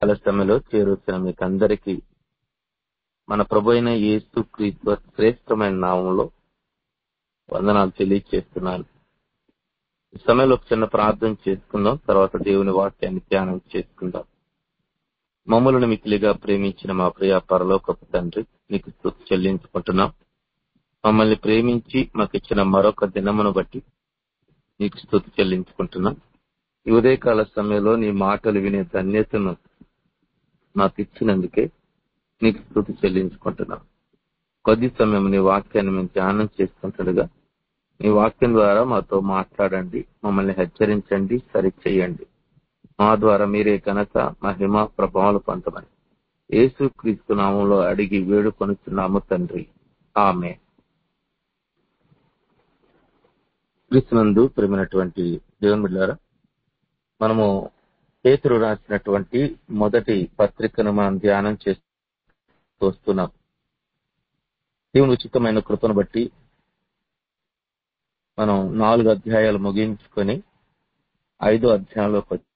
కాల సమయంలో చేరుతున్న మీకు అందరికీ మన ప్రభు అయిన యేసు క్రీస్తు శ్రేష్టమైన నామంలో వందనాలు తెలియజేస్తున్నాను ఈ సమయంలో ఒక చిన్న ప్రార్థన చేసుకుందాం తర్వాత దేవుని వాక్యాన్ని ధ్యానం చేసుకుందాం మమ్మల్ని మిక్కిలిగా ప్రేమించిన మా ప్రియ పరలోకపు తండ్రి నీకు స్తుతి చెల్లించుకుంటున్నాం మమ్మల్ని ప్రేమించి మాకు ఇచ్చిన మరొక దినమును బట్టి నీకు స్తుతి చెల్లించుకుంటున్నాం ఈ ఉదయకాల సమయంలో నీ మాటలు వినే ధన్యతను నాకు ఇచ్చినందుకే నీకు స్థుతి చెల్లించుకుంటున్నాం కొద్ది సమయం నీ వాక్యాన్ని మేము ధ్యానం చేసుకుంటుండగా నీ వాక్యం ద్వారా మాతో మాట్లాడండి మమ్మల్ని హెచ్చరించండి సరిచేయండి మా ద్వారా మీరే కనుక మహిమ ప్రభావాలు పొందమని యేసు క్రీస్తు నామంలో అడిగి వేడుకొనుచున్నాము తండ్రి ఆమె క్రీస్తునందు ప్రేమైనటువంటి దేవుని బిడ్డారా మనము పేతురు రాసినటువంటి మొదటి పత్రికను మనం ధ్యానం చేస్తూ వస్తున్నాం దేవుని ఉచితమైన కృపను బట్టి మనం నాలుగు అధ్యాయాలు ముగించుకొని ఐదో అధ్యాయంలోకి వచ్చి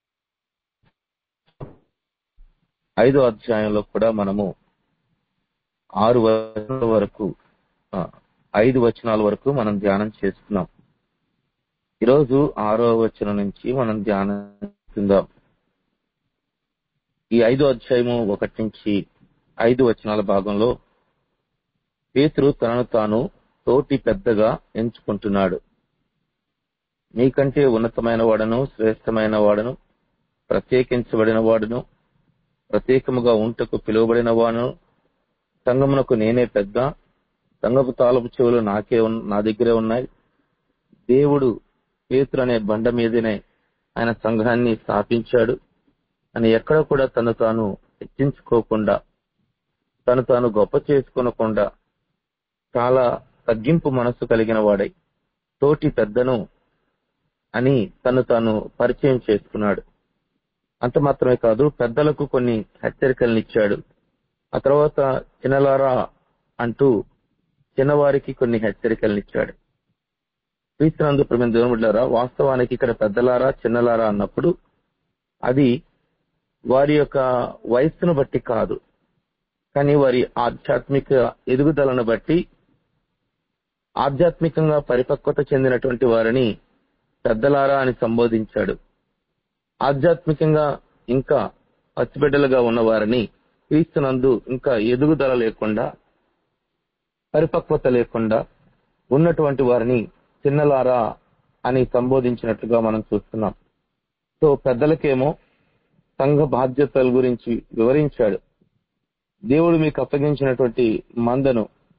ఐదో అధ్యాయంలో కూడా మనము ఆరు వచనాల వరకు ఆ, ఐదు వచనాల వరకు మనం ధ్యానం చేస్తున్నాం ఈరోజు ఆరో వచనం నుంచి మనం ధ్యానం చేస్తుందాం ఈ ఐదో అధ్యాయము ఒకటి నుంచి ఐదు వచనాల భాగంలో పేతురు తనను తాను తోటి పెద్దగా ఎంచుకుంటున్నాడు నీకంటే ఉన్నతమైన వాడను శ్రేష్టమైన వాడను ప్రత్యేకించబడిన వాడును ప్రత్యేకముగా ఉంటకు పిలువబడిన వాడును సంగమునకు నేనే పెద్ద సంగపు తాలపు చెవులు నాకే ఉన్- నా దగ్గరే ఉన్నాయి దేవుడు పేతురు అనే బండ మీదనే ఆయన సంఘాన్ని స్థాపించాడు అని ఎక్కడ కూడా తను తాను హెచ్చించుకోకుండా తను తాను గొప్ప చేసుకొనకుండా చాలా తగ్గింపు మనస్సు కలిగిన వాడై తోటి పెద్దను అని తను తాను పరిచయం చేసుకున్నాడు అంత మాత్రమే కాదు పెద్దలకు కొన్ని హెచ్చరికలను ఇచ్చాడు ఆ తర్వాత చిన్నలారా అంటూ చిన్నవారికి కొన్ని హెచ్చరికలను ఇచ్చాడు క్రీస్తునందు ప్రేమ దేవుడులారా వాస్తవానికి ఇక్కడ పెద్దలారా చిన్నలారా అన్నప్పుడు అది వారి యొక్క వయస్సును బట్టి కాదు కానీ వారి ఆధ్యాత్మిక ఎదుగుదలను బట్టి ఆధ్యాత్మికంగా పరిపక్వత చెందినటువంటి వారిని పెద్దలారా అని సంబోధించాడు ఆధ్యాత్మికంగా ఇంకా పసిబిడ్డలుగా ఉన్న వారిని క్రీస్తునందు ఇంకా ఎదుగుదల లేకుండా పరిపక్వత లేకుండా ఉన్నటువంటి వారిని చిన్నలారా అని సంబోధించినట్లుగా మనం చూస్తున్నాం సో పెద్దలకేమో సంఘ బాధ్యతల గురించి వివరించాడు దేవుడు మీకు అప్పగించినటువంటి మందను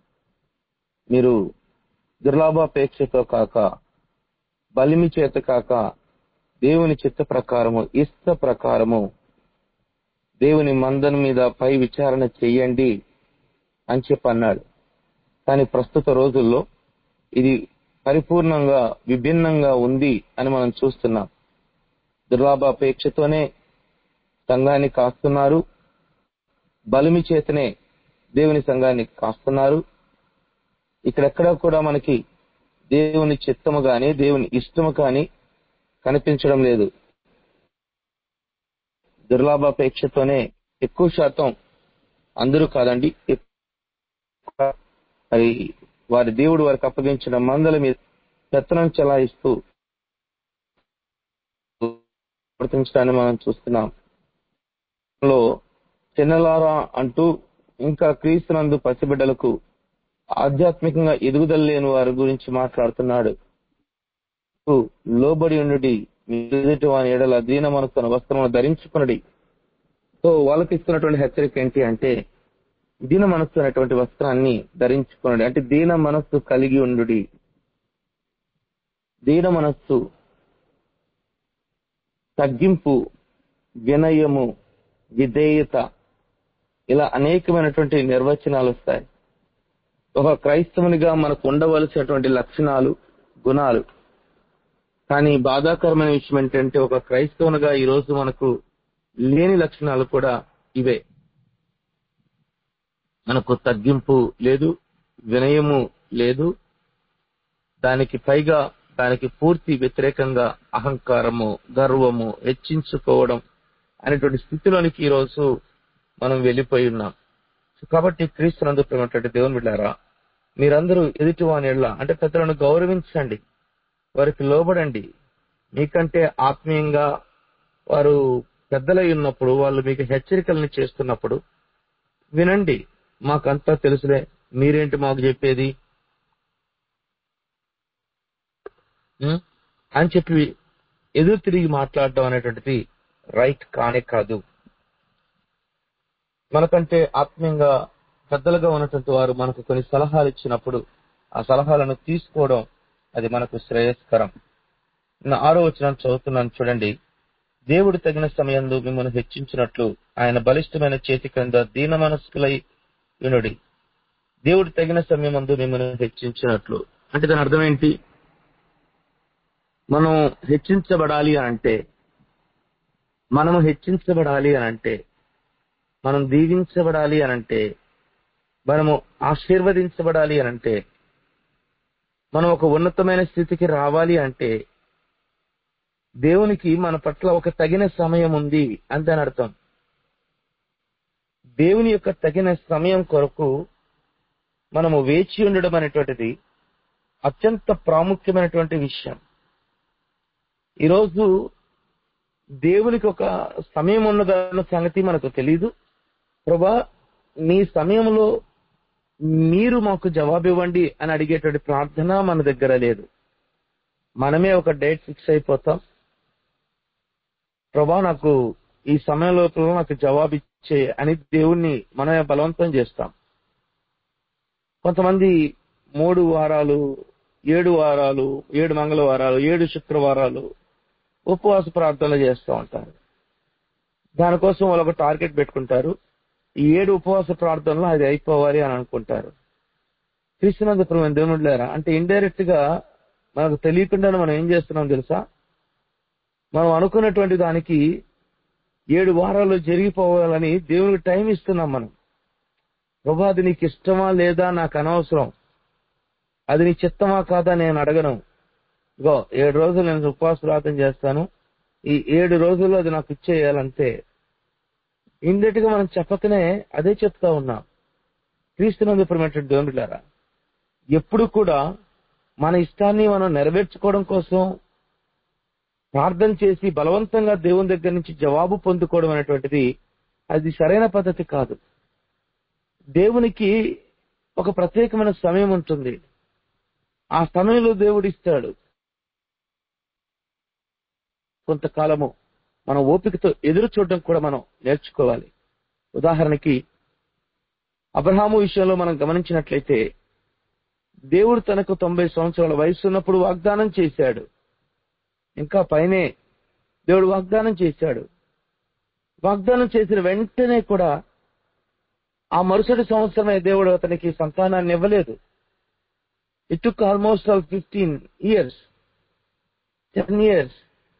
మీరు దుర్లాభాపేక్షతో కాక బలిమి చేత కాక దేవుని చిత్త ప్రకారము ఇష్ట ప్రకారము దేవుని మందను మీద పై విచారణ చెయ్యండి అని చెప్పి అన్నాడు కానీ ప్రస్తుత రోజుల్లో ఇది పరిపూర్ణంగా విభిన్నంగా ఉంది అని మనం చూస్తున్నాం దుర్లాభాపేక్షతోనే సంఘాన్ని కాస్తున్నారు బలిమి చేతనే దేవుని సంఘాన్ని కాస్తున్నారు ఇక్కడెక్కడా కూడా మనకి దేవుని చిత్తము గాని దేవుని ఇష్టము కానీ కనిపించడం లేదు దుర్లాభాపేక్షతోనే ఎక్కువ శాతం అందరూ కాదండి ఎక్కువ మరి వారి దేవుడు వారికి అప్పగించిన మందల మీద పెత్తనం చెలాయిస్తూ ప్రవర్తించడాన్ని మనం చూస్తున్నాం లో చిన్నలారా అంటూ ఇంకా క్రీస్తునందు పసిబిడ్డలకు ఆధ్యాత్మికంగా ఎదుగుదల లేని వారి గురించి మాట్లాడుతున్నాడు లోబడి ఉండి మీ ఎదుటి వాని ఎడల దీన మనసును వస్త్రమును ధరించుకునడి సో వాళ్ళకి ఇస్తున్నటువంటి హెచ్చరిక ఏంటి అంటే దీన మనస్సు అనేటువంటి వస్త్రాన్ని ధరించుకునడి అంటే దీన మనస్సు కలిగి ఉండు దీన మనస్సు తగ్గింపు వినయము విధేయత ఇలా అనేకమైనటువంటి నిర్వచనాలు వస్తాయి ఒక క్రైస్తవునిగా మనకు ఉండవలసినటువంటి లక్షణాలు గుణాలు కానీ బాధాకరమైన విషయం ఏంటంటే ఒక క్రైస్తవునిగా ఈ రోజు మనకు లేని లక్షణాలు కూడా ఇవే మనకు తగ్గింపు లేదు వినయము లేదు దానికి పైగా దానికి పూర్తి వ్యతిరేకంగా అహంకారము గర్వము హెచ్చించుకోవడం అనేటువంటి స్థితిలోనికి ఈ రోజు మనం వెళ్ళిపోయి ఉన్నాం కాబట్టి క్రీస్తునందు ప్రేమటువంటి దేవుని బిడ్డారా మీరందరూ ఎదుటి వాని ఎడల అంటే పెద్దలను గౌరవించండి వారికి లోబడండి మీకంటే ఆత్మీయంగా వారు పెద్దలై ఉన్నప్పుడు వాళ్ళు మీకు హెచ్చరికలను చేస్తున్నప్పుడు వినండి మాకంతా తెలుసులే మీరేంటి మాకు చెప్పేది ఉం? అని చెప్పి ఎదురు తిరిగి మాట్లాడడం అనేటువంటిది రైట్ కానే కాదు మనకంటే ఆత్మీయంగా పెద్దలుగా ఉన్నటువంటి వారు మనకు కొన్ని సలహాలు ఇచ్చినప్పుడు ఆ సలహాలను తీసుకోవడం అది మనకు శ్రేయస్కరం నా ఆరో వచనం చదువుతున్నాను చూడండి దేవుడు తగిన సమయంలో మిమ్మల్ని హెచ్చించినట్లు ఆయన బలిష్టమైన చేతి క్రింద దీన మనస్కులై వినుడి దేవుడు తగిన సమయమందు మిమ్మల్ని హెచ్చించినట్లు అంటే దాని అర్థం ఏంటి మనం హెచ్చించబడాలి అని అంటే మనము హెచ్చించబడాలి అని అంటే మనం దీవించబడాలి అని అంటే మనము ఆశీర్వదించబడాలి అని అంటే మనం ఒక ఉన్నతమైన స్థితికి రావాలి అంటే దేవునికి మన పట్ల ఒక తగిన సమయం ఉంది అని దాని అర్థం దేవుని యొక్క తగిన సమయం కొరకు మనము వేచి ఉండడం అనేటువంటిది అత్యంత ప్రాముఖ్యమైనటువంటి విషయం ఈరోజు దేవునికి ఒక సమయం ఉన్నదన్న సంగతి మనకు తెలీదు ప్రభా మీ సమయంలో మీరు మాకు జవాబు ఇవ్వండి అని అడిగేటువంటి ప్రార్థన మన దగ్గర లేదు మనమే ఒక డేట్ ఫిక్స్ అయిపోతాం ప్రభా నాకు ఈ సమయం లోపల నాకు జవాబు ఇచ్చే అని దేవుణ్ణి మనమే బలవంతం చేస్తాం కొంతమంది మూడు వారాలు ఏడు వారాలు ఏడు మంగళవారాలు ఏడు శుక్రవారాలు ఉపవాస ప్రార్థనలు చేస్తూ ఉంటారు దానికోసం వాళ్ళు ఒక టార్గెట్ పెట్టుకుంటారు ఈ ఏడు ఉపవాస ప్రార్థనలు అది అయిపోవాలి అని అనుకుంటారు క్రీస్తునందుపురం దేవుడులేరా అంటే ఇండైరెక్ట్ గా మనకు తెలియకుండానే మనం ఏం చేస్తున్నాం తెలుసా మనం అనుకున్నటువంటి దానికి ఏడు వారాలు జరిగిపోవాలని దేవునికి టైం ఇస్తున్నాం మనం ప్రభా అది నీకు ఇష్టమా లేదా నాకు అనవసరం అది నీ చిత్తమా కాదా నేను అడగను ఇగో ఏడు రోజులు నేను ఉపవాస ప్రార్థన చేస్తాను ఈ ఏడు రోజుల్లో అది నాకు ఇచ్చేయాలంతే ఇండెట్ గా మనం చెప్పకనే అదే చెప్తా ఉన్నాం క్రీస్తునందు ఇప్పుడు దేవుడులారా ఎప్పుడు కూడా మన ఇష్టాన్ని మనం నెరవేర్చుకోవడం కోసం ప్రార్థన చేసి బలవంతంగా దేవుని దగ్గర నుంచి జవాబు పొందుకోవడం అనేటువంటిది అది సరైన పద్ధతి కాదు దేవునికి ఒక ప్రత్యేకమైన సమయం ఉంటుంది ఆ సమయంలో దేవుడు ఇస్తాడు కొంతకాలము మన ఓపికతో ఎదురు చూడడం కూడా మనం నేర్చుకోవాలి ఉదాహరణకి అబ్రహాము విషయంలో మనం గమనించినట్లయితే దేవుడు తనకు తొంభై సంవత్సరాల వయసు ఉన్నప్పుడు వాగ్దానం చేశాడు ఇంకా పైనే దేవుడు వాగ్దానం చేశాడు వాగ్దానం చేసిన వెంటనే కూడా ఆ మరుసటి సంవత్సరమే దేవుడు అతనికి సంతానాన్ని ఇవ్వలేదు it took almost all fifteen years ten years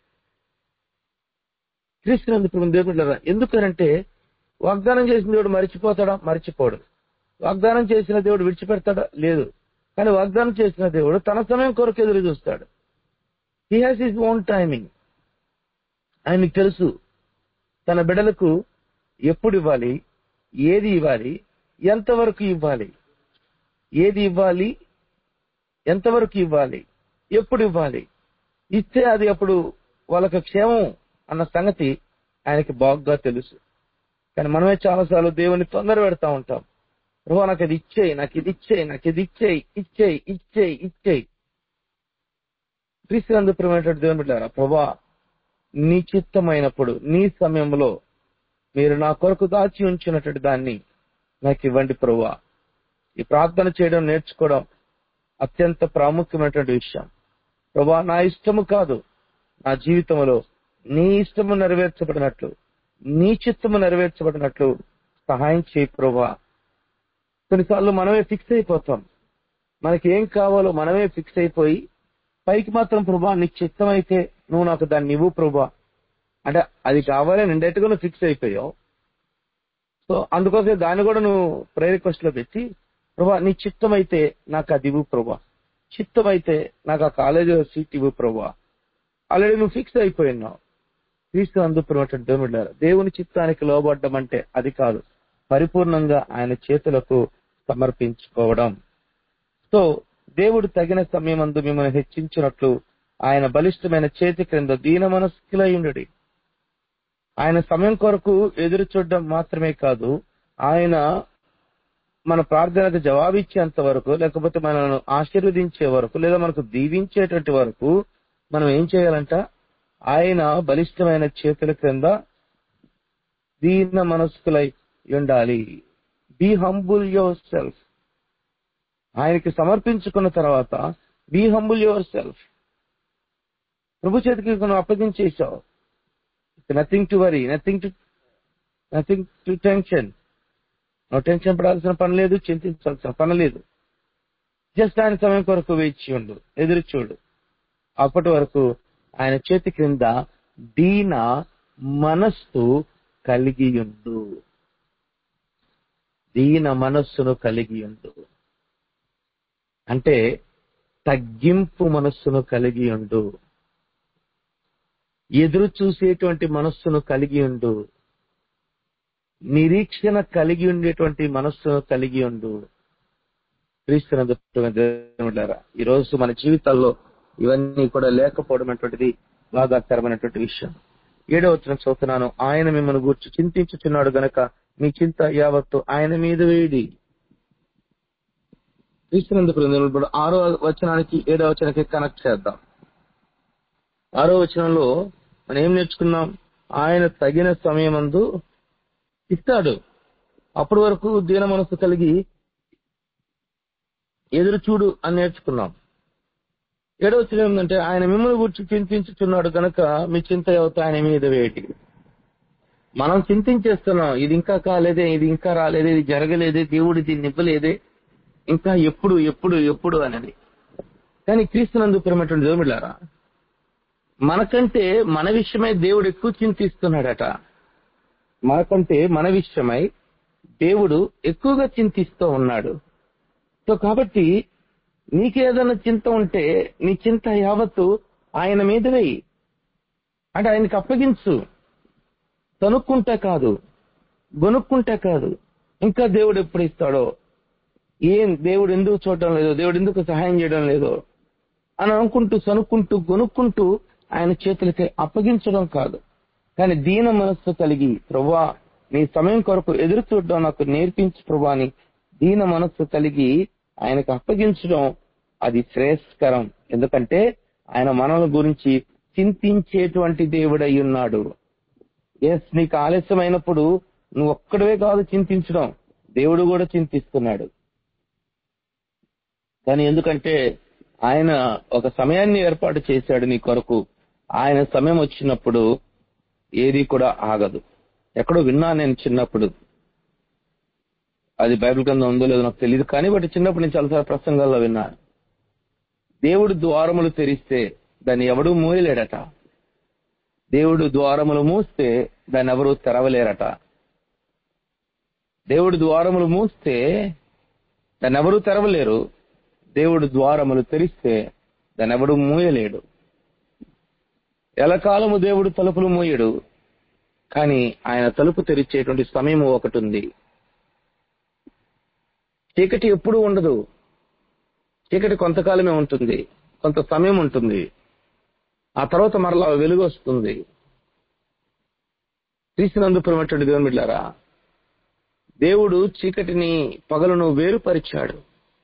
క్రీస్తునందు దేవుడు ఎందుకనంటే వాగ్దానం చేసిన దేవుడు మరిచిపోతాడా మరిచిపోడు వాగ్దానం చేసిన దేవుడు విడిచిపెడతాడా లేదు కానీ వాగ్దానం చేసిన దేవుడు తన సమయం కొరకు ఎదురు చూస్తాడు he has his own timing ఆయనకు తెలుసు తన బిడలకు ఎప్పుడు ఇవ్వాలి ఏది ఇవ్వాలి ఎంతవరకు ఇవ్వాలి ఏది ఇవ్వాలి ఎంతవరకు ఇవ్వాలి ఎప్పుడు ఇవ్వాలి ఇస్తే అది అప్పుడు వాళ్ళకి క్షేమం అన్న సంగతి ఆయనకి బాగుగా తెలుసు కానీ మనమే చాలాసార్లు దేవుని తొందర పెడతా ఉంటాం ప్రభా నాకు అది ఇచ్చేయి నాకు ఇది ఇచ్చేయి నాకు ఇది ఇచ్చేయి ఇచ్చేయి ఇచ్చేయి ఇచ్చేయి క్రీస్తునందుప్రమైనటువంటి దేవుని బిడ్డారా ప్రభా నీ చిత్తమైనప్పుడు నీ సమయంలో మీరు నా కొరకు దాచి ఉంచినటువంటి దాన్ని నాకు ఇవ్వండి ప్రభా ఈ ప్రార్థన చేయడం నేర్చుకోవడం అత్యంత ప్రాముఖ్యమైనటువంటి విషయం ప్రభా నా ఇష్టము కాదు నా జీవితంలో నీ ఇష్టము నెరవేర్చబడినట్లు నీ చిత్తము నెరవేర్చబడినట్లు సహాయం చేయి ప్రభా కొన్నిసార్లు మనమే ఫిక్స్ అయిపోతాం మనకి ఏం కావాలో మనమే ఫిక్స్ అయిపోయి పైకి మాత్రం ప్రభా నీకు చిత్తం అయితే నువ్వు నాకు దాన్ని ఇవ్వు ప్రభా అంటే అది కావాలని ఇండైరెక్ట్ గా నువ్వు ఫిక్స్ అయిపోయావు సో అందుకోసం దాన్ని కూడా నువ్వు ప్రే రిక్వెస్ట్ లో పెట్టి ప్రభా నీ చిత్తం అయితే నాకు అది ఇవ్వు ప్రభా చిత్తం అయితే నాకు ఆ కాలేజీలో సీట్ ఇవ్వు ప్రభా ఆల్రెడీ నువ్వు ఫిక్స్ అయిపోయినావు క్రీస్తు అందుకున్నటువంటి దేవుడు దేవుని చిత్తానికి లోబడ్డం అంటే అది కాదు పరిపూర్ణంగా ఆయన చేతులకు సమర్పించుకోవడం సో దేవుడు తగిన సమయమందు మిమ్మల్ని హెచ్చించినట్లు ఆయన బలిష్టమైన చేతి క్రింద దీన మనస్కులై ఉండడి ఆయన సమయం కొరకు ఎదురు చూడడం మాత్రమే కాదు ఆయన మన ప్రార్థనకు జవాబిచ్చేంత వరకు లేకపోతే మనల్ని ఆశీర్వదించే వరకు లేదా మనకు దీవించేటువంటి వరకు మనం ఏం చేయాలంట ఆయన బలిష్టమైన చేతుల క్రింద దీన మనస్కులై ఉండాలి బీ హంబుల్ యువర్ సెల్ఫ్ ఆయనకి సమర్పించుకున్న తర్వాత బీ హంబుల్ యువర్ సెల్ఫ్ ప్రభు చేతికి నువ్వు అప్పగించేశావు nothing to worry nothing to nothing to tension నువ్వు టెన్షన్ పడాల్సిన పని లేదు చింతించాల్సిన పని లేదు జస్ట్ ఆయన సమయం కొరకు వేచి ఉండు ఎదురు చూడు అప్పటి వరకు ఆయన చేతి క్రింద దీన మనస్సు కలిగి ఉండు దీన మనస్సును కలిగి ఉండు అంటే తగ్గింపు మనస్సును కలిగి ఉండు ఎదురు చూసేటువంటి మనస్సును కలిగి ఉండు నిరీక్షణ కలిగి ఉండేటువంటి మనస్సును కలిగి ఉండు క్రీస్తునందులారా ఈ రోజు మన జీవితాల్లో ఇవన్నీ కూడా లేకపోవడం అటువంటిది బాధాకరమైనటువంటి విషయం ఏడో వచ్చిన చదువుతున్నాను ఆయన మిమ్మల్ని గూర్చి చింతించుచున్నాడు గనక మీ చింత యావత్తు ఆయన మీద వేడి క్రీస్తునందుకు ఆరో వచనానికి ఏడో వచనానికి కనెక్ట్ చేద్దాం ఆరో వచనంలో మనం ఏం నేర్చుకున్నాం ఆయన తగిన సమయమందు ఇస్తాడు అప్పటి వరకు దీన మనసు కలిగి ఎదురు చూడు అని నేర్చుకున్నాం ఏడవ వచనం ఏంటంటే ఆయన మిమ్మల్ని గురించి చింతించుచున్నాడు గనక మీ చింత అవుతా ఆయన మీద వేటి మనం చింతించేస్తున్నాం ఇది ఇంకా కాలేదే ఇది ఇంకా రాలేదే ఇది జరగలేదే దేవుడు దీన్ని ఇవ్వలేదే ఇంకా ఎప్పుడు ఎప్పుడు ఎప్పుడు అనేది కానీ క్రీస్తునందు ప్రేమటువంటి దేవుడిలారా మనకంటే మన విషయమై దేవుడు ఎక్కువ చింతిస్తున్నాడట మనకంటే మన విషయమై దేవుడు ఎక్కువగా చింతిస్తూ ఉన్నాడు సో కాబట్టి నీకేదైనా చింత ఉంటే నీ చింత యావత్తు ఆయన మీద వేయి అంటే ఆయనకి అప్పగించు తనుక్కుంటే కాదు గొనుక్కుంటే కాదు ఇంకా దేవుడు ఎప్పుడు ఇస్తాడో ఏం దేవుడు ఎందుకు చూడటం లేదో దేవుడు ఎందుకు సహాయం చేయడం లేదో అని అనుకుంటూ సనుక్కుంటూ గొనుక్కుంటూ ఆయన చేతులకి అప్పగించడం కాదు కానీ దీన మనస్సు కలిగి ప్రభా నీ సమయం కొరకు ఎదురు చూడడం నాకు నేర్పించు ప్రభా అని దీన మనస్సు కలిగి ఆయనకు అప్పగించడం అది శ్రేయస్కరం ఎందుకంటే ఆయన మనల గురించి చింతించేటువంటి దేవుడై ఉన్నాడు ఎస్ నీకు ఆలస్యమైనప్పుడు నువ్వు ఒక్కడవే కాదు చింతించడం దేవుడు కూడా చింతిస్తున్నాడు కానీ ఎందుకంటే ఆయన ఒక సమయాన్ని ఏర్పాటు చేశాడు నీ కొరకు ఆయన సమయం వచ్చినప్పుడు ఏది కూడా ఆగదు ఎక్కడో విన్నా నేను చిన్నప్పుడు అది బైబిల్ గ్రంథం ఉందో లేదో నాకు తెలియదు కానీ బట్ చిన్నప్పుడు నేను చాలాసార్లు ప్రసంగాల్లో విన్నాను దేవుడు ద్వారములు తెరిస్తే దాన్ని ఎవడూ మూయలేడట దేవుడు ద్వారములు మూస్తే దాన్ని ఎవరు తెరవలేరట దేవుడు ద్వారములు మూస్తే దాన్ని ఎవరు తెరవలేరు దేవుడు ద్వారములు తెరిస్తే దాన్ని ఎవడు మూయలేడు ఎలకాలము దేవుడు తలుపులు మూయడు కానీ ఆయన తలుపు తెరిచేటువంటి సమయం ఒకటి ఉంది చీకటి ఎప్పుడూ ఉండదు చీకటి కొంతకాలమే ఉంటుంది కొంత సమయం ఉంటుంది ఆ తర్వాత మరలా వెలుగు వస్తుంది క్రీస్తునందుపురమైనటువంటి దేవుని బిడ్డారా దేవుడు చీకటిని పగలను వేరుపరిచాడు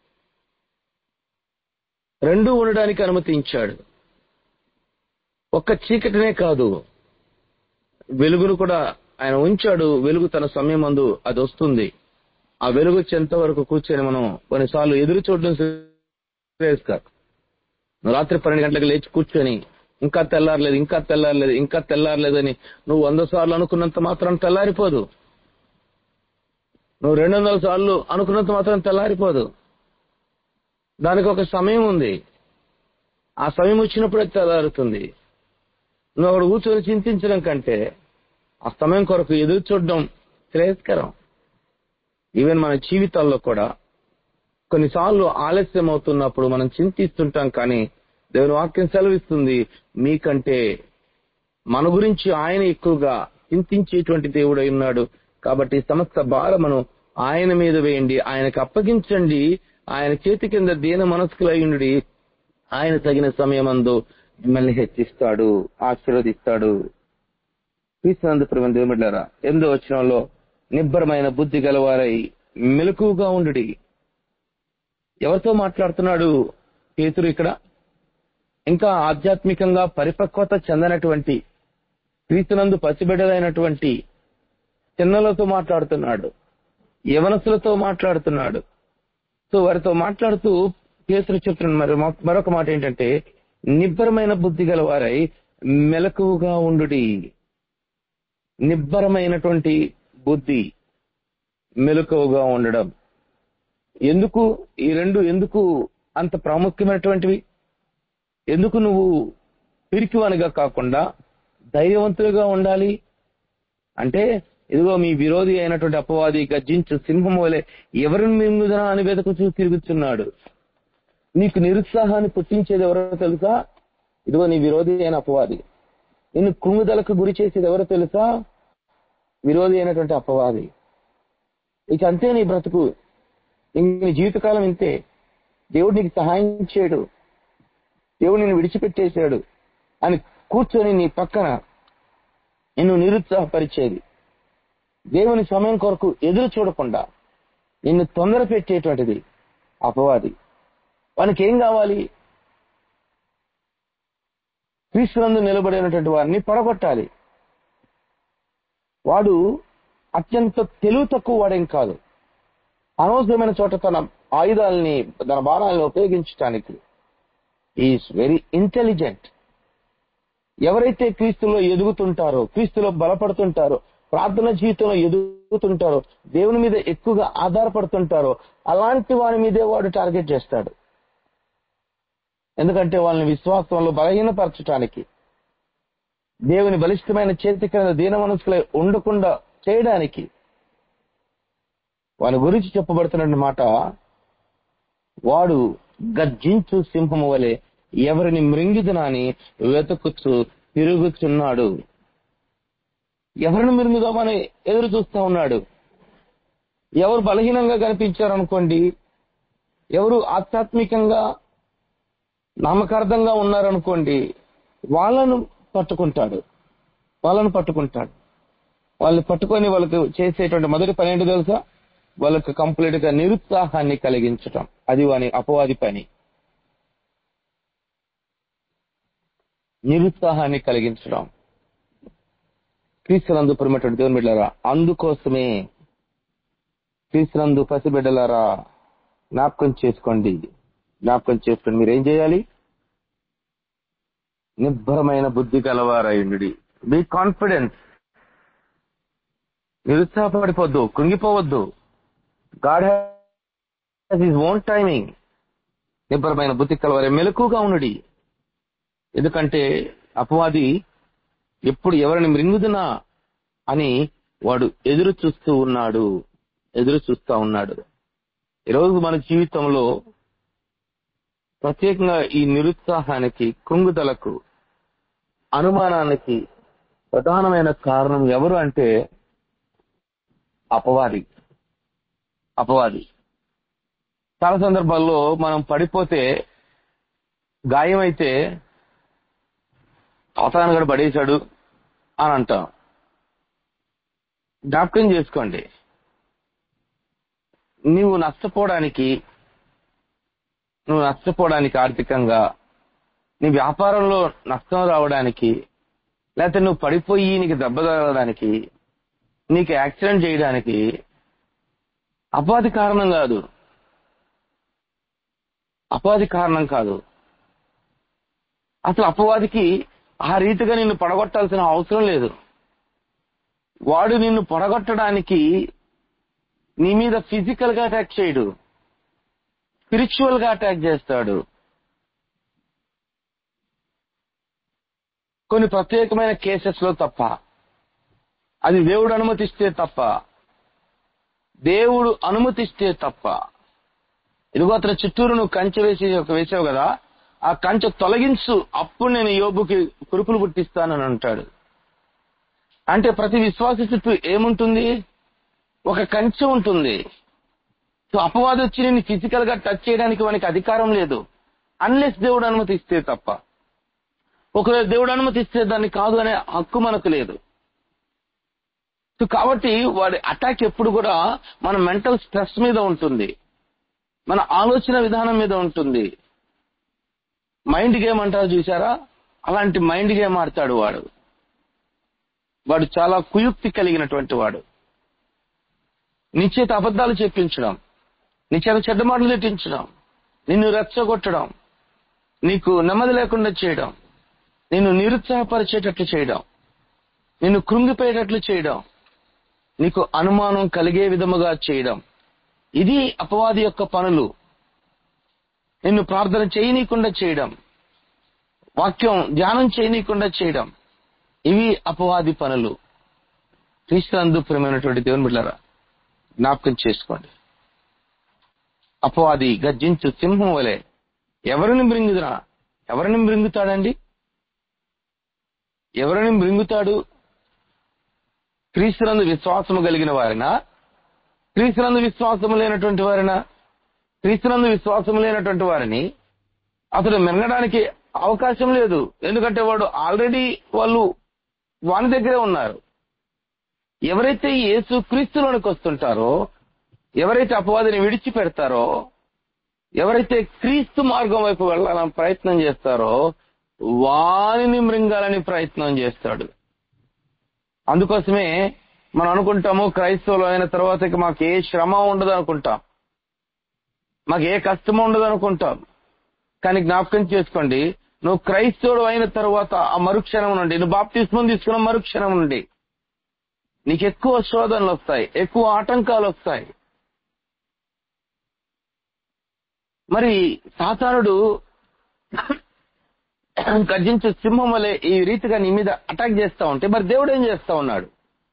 రెండూ ఉండడానికి అనుమతించాడు ఒక్క చీకటినే కాదు వెలుగును కూడా ఆయన ఉంచాడు వెలుగు తన సమయం అందు అది వస్తుంది ఆ వెలుగు వచ్చేంత వరకు కూర్చొని మనం కొన్నిసార్లు ఎదురు చూడడం శ్రేయస్కర్ రాత్రి పన్నెండు గంటలకు లేచి కూర్చొని ఇంకా తెల్లారలేదు ఇంకా తెల్లారలేదు ఇంకా తెల్లారలేదని నువ్వు వంద సార్లు అనుకున్నంత మాత్రం తెల్లారిపోదు నువ్వు రెండు వందల సార్లు అనుకున్నంత మాత్రం తెల్లారిపోదు దానికి ఒక సమయం ఉంది ఆ సమయం వచ్చినప్పుడే తెల్లారుతుంది నువ్వు అక్కడ కూర్చొని చింతించడం కంటే ఆ సమయం కొరకు ఎదురు చూడడం శ్రేయస్కరం ఈవెన్ మన జీవితాల్లో కూడా కొన్నిసార్లు ఆలస్యం అవుతున్నప్పుడు మనం చింతిస్తుంటాం కానీ దేవుని వాక్యం సెలవిస్తుంది మీకంటే మన గురించి ఆయన ఎక్కువగా చింతించేటువంటి దేవుడై ఉన్నాడు కాబట్టి సమస్త భారమును ఆయన మీద వేయండి ఆయనకు అప్పగించండి ఆయన చేతి కింద దీన మనస్కులయ్యుండి ఆయన తగిన సమయమందు మిమ్మల్ని హెచ్చిస్తాడు ఆశీర్వదిస్తాడు క్రీస్తునందు ప్రేమ దేవుడారా ఎందో వచనంలో నిబ్బరమైన బుద్ధి గలవారై మెలకుగా ఉండుడి ఎవరితో మాట్లాడుతున్నాడు పేతురు ఇక్కడ ఇంకా ఆధ్యాత్మికంగా పరిపక్వత చెందనటువంటి క్రీస్తునందు పసిబిడ్డలైనటువంటి చిన్నలతో మాట్లాడుతున్నాడు యవనసులతో మాట్లాడుతున్నాడు సో వారితో మాట్లాడుతూ పేతురు చెప్తున్న మరి మరొక మాట ఏంటంటే నిబ్బరమైన బుద్ధి గలవారై మెలకువగా ఉండుడి నిబ్బరమైనటువంటి బుద్ధి మెలకువగా ఉండడం ఎందుకు ఈ రెండు ఎందుకు అంత ప్రాముఖ్యమైనటువంటివి ఎందుకు నువ్వు పిరికివానిగా కాకుండా ధైర్యవంతులుగా ఉండాలి అంటే ఇదిగో మీ విరోధి అయినటువంటి అపవాది గర్జించు సింహం వలె ఎవరిని మింగుదనా అని వెతకుచూ తిరుగుతున్నాడు నీకు నిరుత్సాహాన్ని పుట్టించేది ఎవరో తెలుసా ఇదిగో నీ విరోధి అయిన అపవాది నిన్ను కృంగుదలకు గురి చేసేది ఎవరో తెలుసా విరోధి అయినటువంటి అపవాది ఇక అంతే నీ బ్రతుకు ఇంక నీ జీవితకాలం ఇంతే దేవుడు నీకు సహాయం చేయడు దేవుడు నిన్ను విడిచిపెట్టేశాడు అని కూర్చొని నీ పక్కన నిన్ను నిరుత్సాహపరిచేది దేవుని సమయం కొరకు ఎదురు చూడకుండా నిన్ను తొందర పెట్టేటువంటిది అపవాది వానికి ఏం కావాలి క్రీస్తునందు నిలబడినటువంటి వారిని పడగొట్టాలి వాడు అత్యంత తెలివి తక్కువ వాడేం కాదు అనవసరమైన చోట తన ఆయుధాలని తన బాణాలను ఉపయోగించడానికి ఈస్ వెరీ ఇంటెలిజెంట్ ఎవరైతే క్రీస్తులో ఎదుగుతుంటారో క్రీస్తులో బలపడుతుంటారో ప్రార్థన జీవితంలో ఎదుగుతుంటారో దేవుని మీద ఎక్కువగా ఆధారపడుతుంటారో అలాంటి వారి మీదే వాడు టార్గెట్ చేస్తాడు ఎందుకంటే వాళ్ళని విశ్వాసంలో బలహీనపరచడానికి దేవుని బలిష్టమైన చేతి కింద దీన మనసులై ఉండకుండా చేయడానికి వాని గురించి చెప్పబడుతున్న మాట వాడు గర్జించు సింహము వలె ఎవరిని మృంగిదనాని వెతుకుచు తిరుగుచున్నాడు ఎవరిని మృంగుదామని ఎదురు చూస్తా ఉన్నాడు ఎవరు బలహీనంగా కనిపించారు అనుకోండి ఎవరు ఆధ్యాత్మికంగా నామకార్థంగా ఉన్నారనుకోండి వాళ్ళను పట్టుకుంటాడు వాళ్ళను పట్టుకుంటాడు వాళ్ళని పట్టుకొని వాళ్ళకు చేసేటువంటి మొదటి పని ఏంటో తెలుసా వాళ్ళకు కంప్లీట్ గా నిరుత్సాహాన్ని కలిగించటం అది వాని అపవాది పని నిరుత్సాహాన్ని కలిగించడం క్రీస్తునందు పురమటువంటి దేవుని బిడ్డలారా అందుకోసమే క్రీస్తునందు పసిబిడ్డలారా జ్ఞాపకం చేసుకోండి జ్ఞాపకం చేసుకొని మీరు ఏం చేయాలి నిబ్బరమైన బుద్ధి గలవారయుడి బీ కాన్ఫిడెన్స్ నిరుత్సాహపడిపోద్దు కృంగిపోవద్దు God has his own timing నిబ్బరమైన బుద్ధి కలవారే మెలకుగా ఉండుడి ఎందుకంటే అపవాది ఎప్పుడు ఎవరిని మృంగుదునా అని వాడు ఎదురు చూస్తూ ఉన్నాడు ఎదురు చూస్తా ఉన్నాడు ఈరోజు మన జీవితంలో ప్రత్యేకంగా ఈ నిరుత్సాహానికి కుంగుదలకు అనుమానానికి ప్రధానమైన కారణం ఎవరు అంటే అపవాది అపవాది చాలా సందర్భాల్లో మనం పడిపోతే గాయమైతే అవతాన గడు పడేశాడు అని అంటాం జ్ఞాపకం చేసుకోండి నీవు నష్టపోవడానికి నువ్వు నష్టపోవడానికి ఆర్థికంగా నీ వ్యాపారంలో నష్టం రావడానికి లేకపోతే నువ్వు పడిపోయి నీకు దెబ్బ తగలడానికి నీకు యాక్సిడెంట్ చేయడానికి అపాధి కారణం కాదు అపాధి కారణం కాదు అసలు అపవాదికి ఆ రీతిగా నిన్ను పడగొట్టాల్సిన అవసరం లేదు వాడు నిన్ను పడగొట్టడానికి నీ మీద ఫిజికల్ గా అటాక్ చేయడు స్పిరిచువల్ గా అటాక్ చేస్తాడు కొన్ని ప్రత్యేకమైన కేసెస్ లో తప్ప అది దేవుడు అనుమతిస్తే తప్ప దేవుడు అనుమతిస్తే తప్ప ఇదిగో అతని చుట్టూరు నువ్వు కంచె వేసి ఒక వేసావు కదా ఆ కంచె తొలగించు అప్పుడు నేను యోబుకి కురుపులు పుట్టిస్తానని అంటాడు అంటే ప్రతి విశ్వాసి చుట్టూ ఏముంటుంది ఒక కంచె ఉంటుంది సో అపవాది వచ్చి నేను ఫిజికల్ గా టచ్ చేయడానికి వానికి అధికారం లేదు అన్లెస్ దేవుడు అనుమతిస్తే తప్ప ఒకవేళ దేవుడు అనుమతిస్తే దాన్ని కాదు అనే హక్కు మనకు లేదు సో కాబట్టి వాడి అటాక్ ఎప్పుడు కూడా మన మెంటల్ స్ట్రెస్ మీద ఉంటుంది మన ఆలోచన విధానం మీద ఉంటుంది మైండ్ గేమ్ అంటారు చూసారా అలాంటి మైండ్ గేమ్ ఆడతాడు వాడు వాడు చాలా కుయుక్తి కలిగినటువంటి వాడు నీ చేత అబద్ధాలు చెప్పించడం నీ చేత చెడ్డ మాటలు తిట్టించడం నిన్ను రెచ్చగొట్టడం నీకు నెమ్మది లేకుండా చేయడం నిన్ను నిరుత్సాహపరిచేటట్లు చేయడం నిన్ను కృంగిపోయేటట్లు చేయడం నీకు అనుమానం కలిగే విధముగా చేయడం ఇది అపవాది యొక్క పనులు నిన్ను ప్రార్థన చేయనీయకుండా చేయడం వాక్యం ధ్యానం చేయనీయకుండా చేయడం ఇవి అపవాది పనులు క్రీస్తునందు ప్రియమైనటువంటి దేవుని బిడ్డారా జ్ఞాపకం చేసుకోండి అపవాది గర్జించు సింహం వలె ఎవరిని మృంగుదురా ఎవరిని మృంగుతాడండి ఎవరిని మృంగుతాడు క్రీస్తునందు విశ్వాసము కలిగిన వారినా క్రీస్తునందు విశ్వాసము లేనటువంటి వారినా క్రీస్తునందు విశ్వాసము లేనటువంటి వారిని అతడు మింగడానికి అవకాశం లేదు ఎందుకంటే వాడు ఆల్రెడీ వాళ్ళు వాని దగ్గరే ఉన్నారు ఎవరైతే యేసు క్రీస్తులోనికి వస్తుంటారో ఎవరైతే అపవాదిని విడిచిపెడతారో ఎవరైతే క్రీస్తు మార్గం వైపు వెళ్ళాలని ప్రయత్నం చేస్తారో వారిని మృంగాలని ప్రయత్నం చేస్తాడు అందుకోసమే మనం అనుకుంటాము క్రైస్తవులు అయిన తర్వాత ఇక మాకు ఏ శ్రమ ఉండదు అనుకుంటాం మాకు ఏ కష్టం ఉండదు అనుకుంటాం కానీ జ్ఞాపకం చేసుకోండి నువ్వు క్రైస్తవుడు అయిన తర్వాత ఆ మరుక్షణం నుండి నువ్వు బాప్తిస్మం తీసుకున్న మరుక్షణం నుండి నీకు ఎక్కువ శోధనలు వస్తాయి ఎక్కువ ఆటంకాలు వస్తాయి మరి సాతానుడు గర్జించే సింహం వలె ఈ రీతిగా నీ మీద అటాక్ చేస్తా ఉంటే మరి దేవుడు ఏం చేస్తా ఉన్నాడు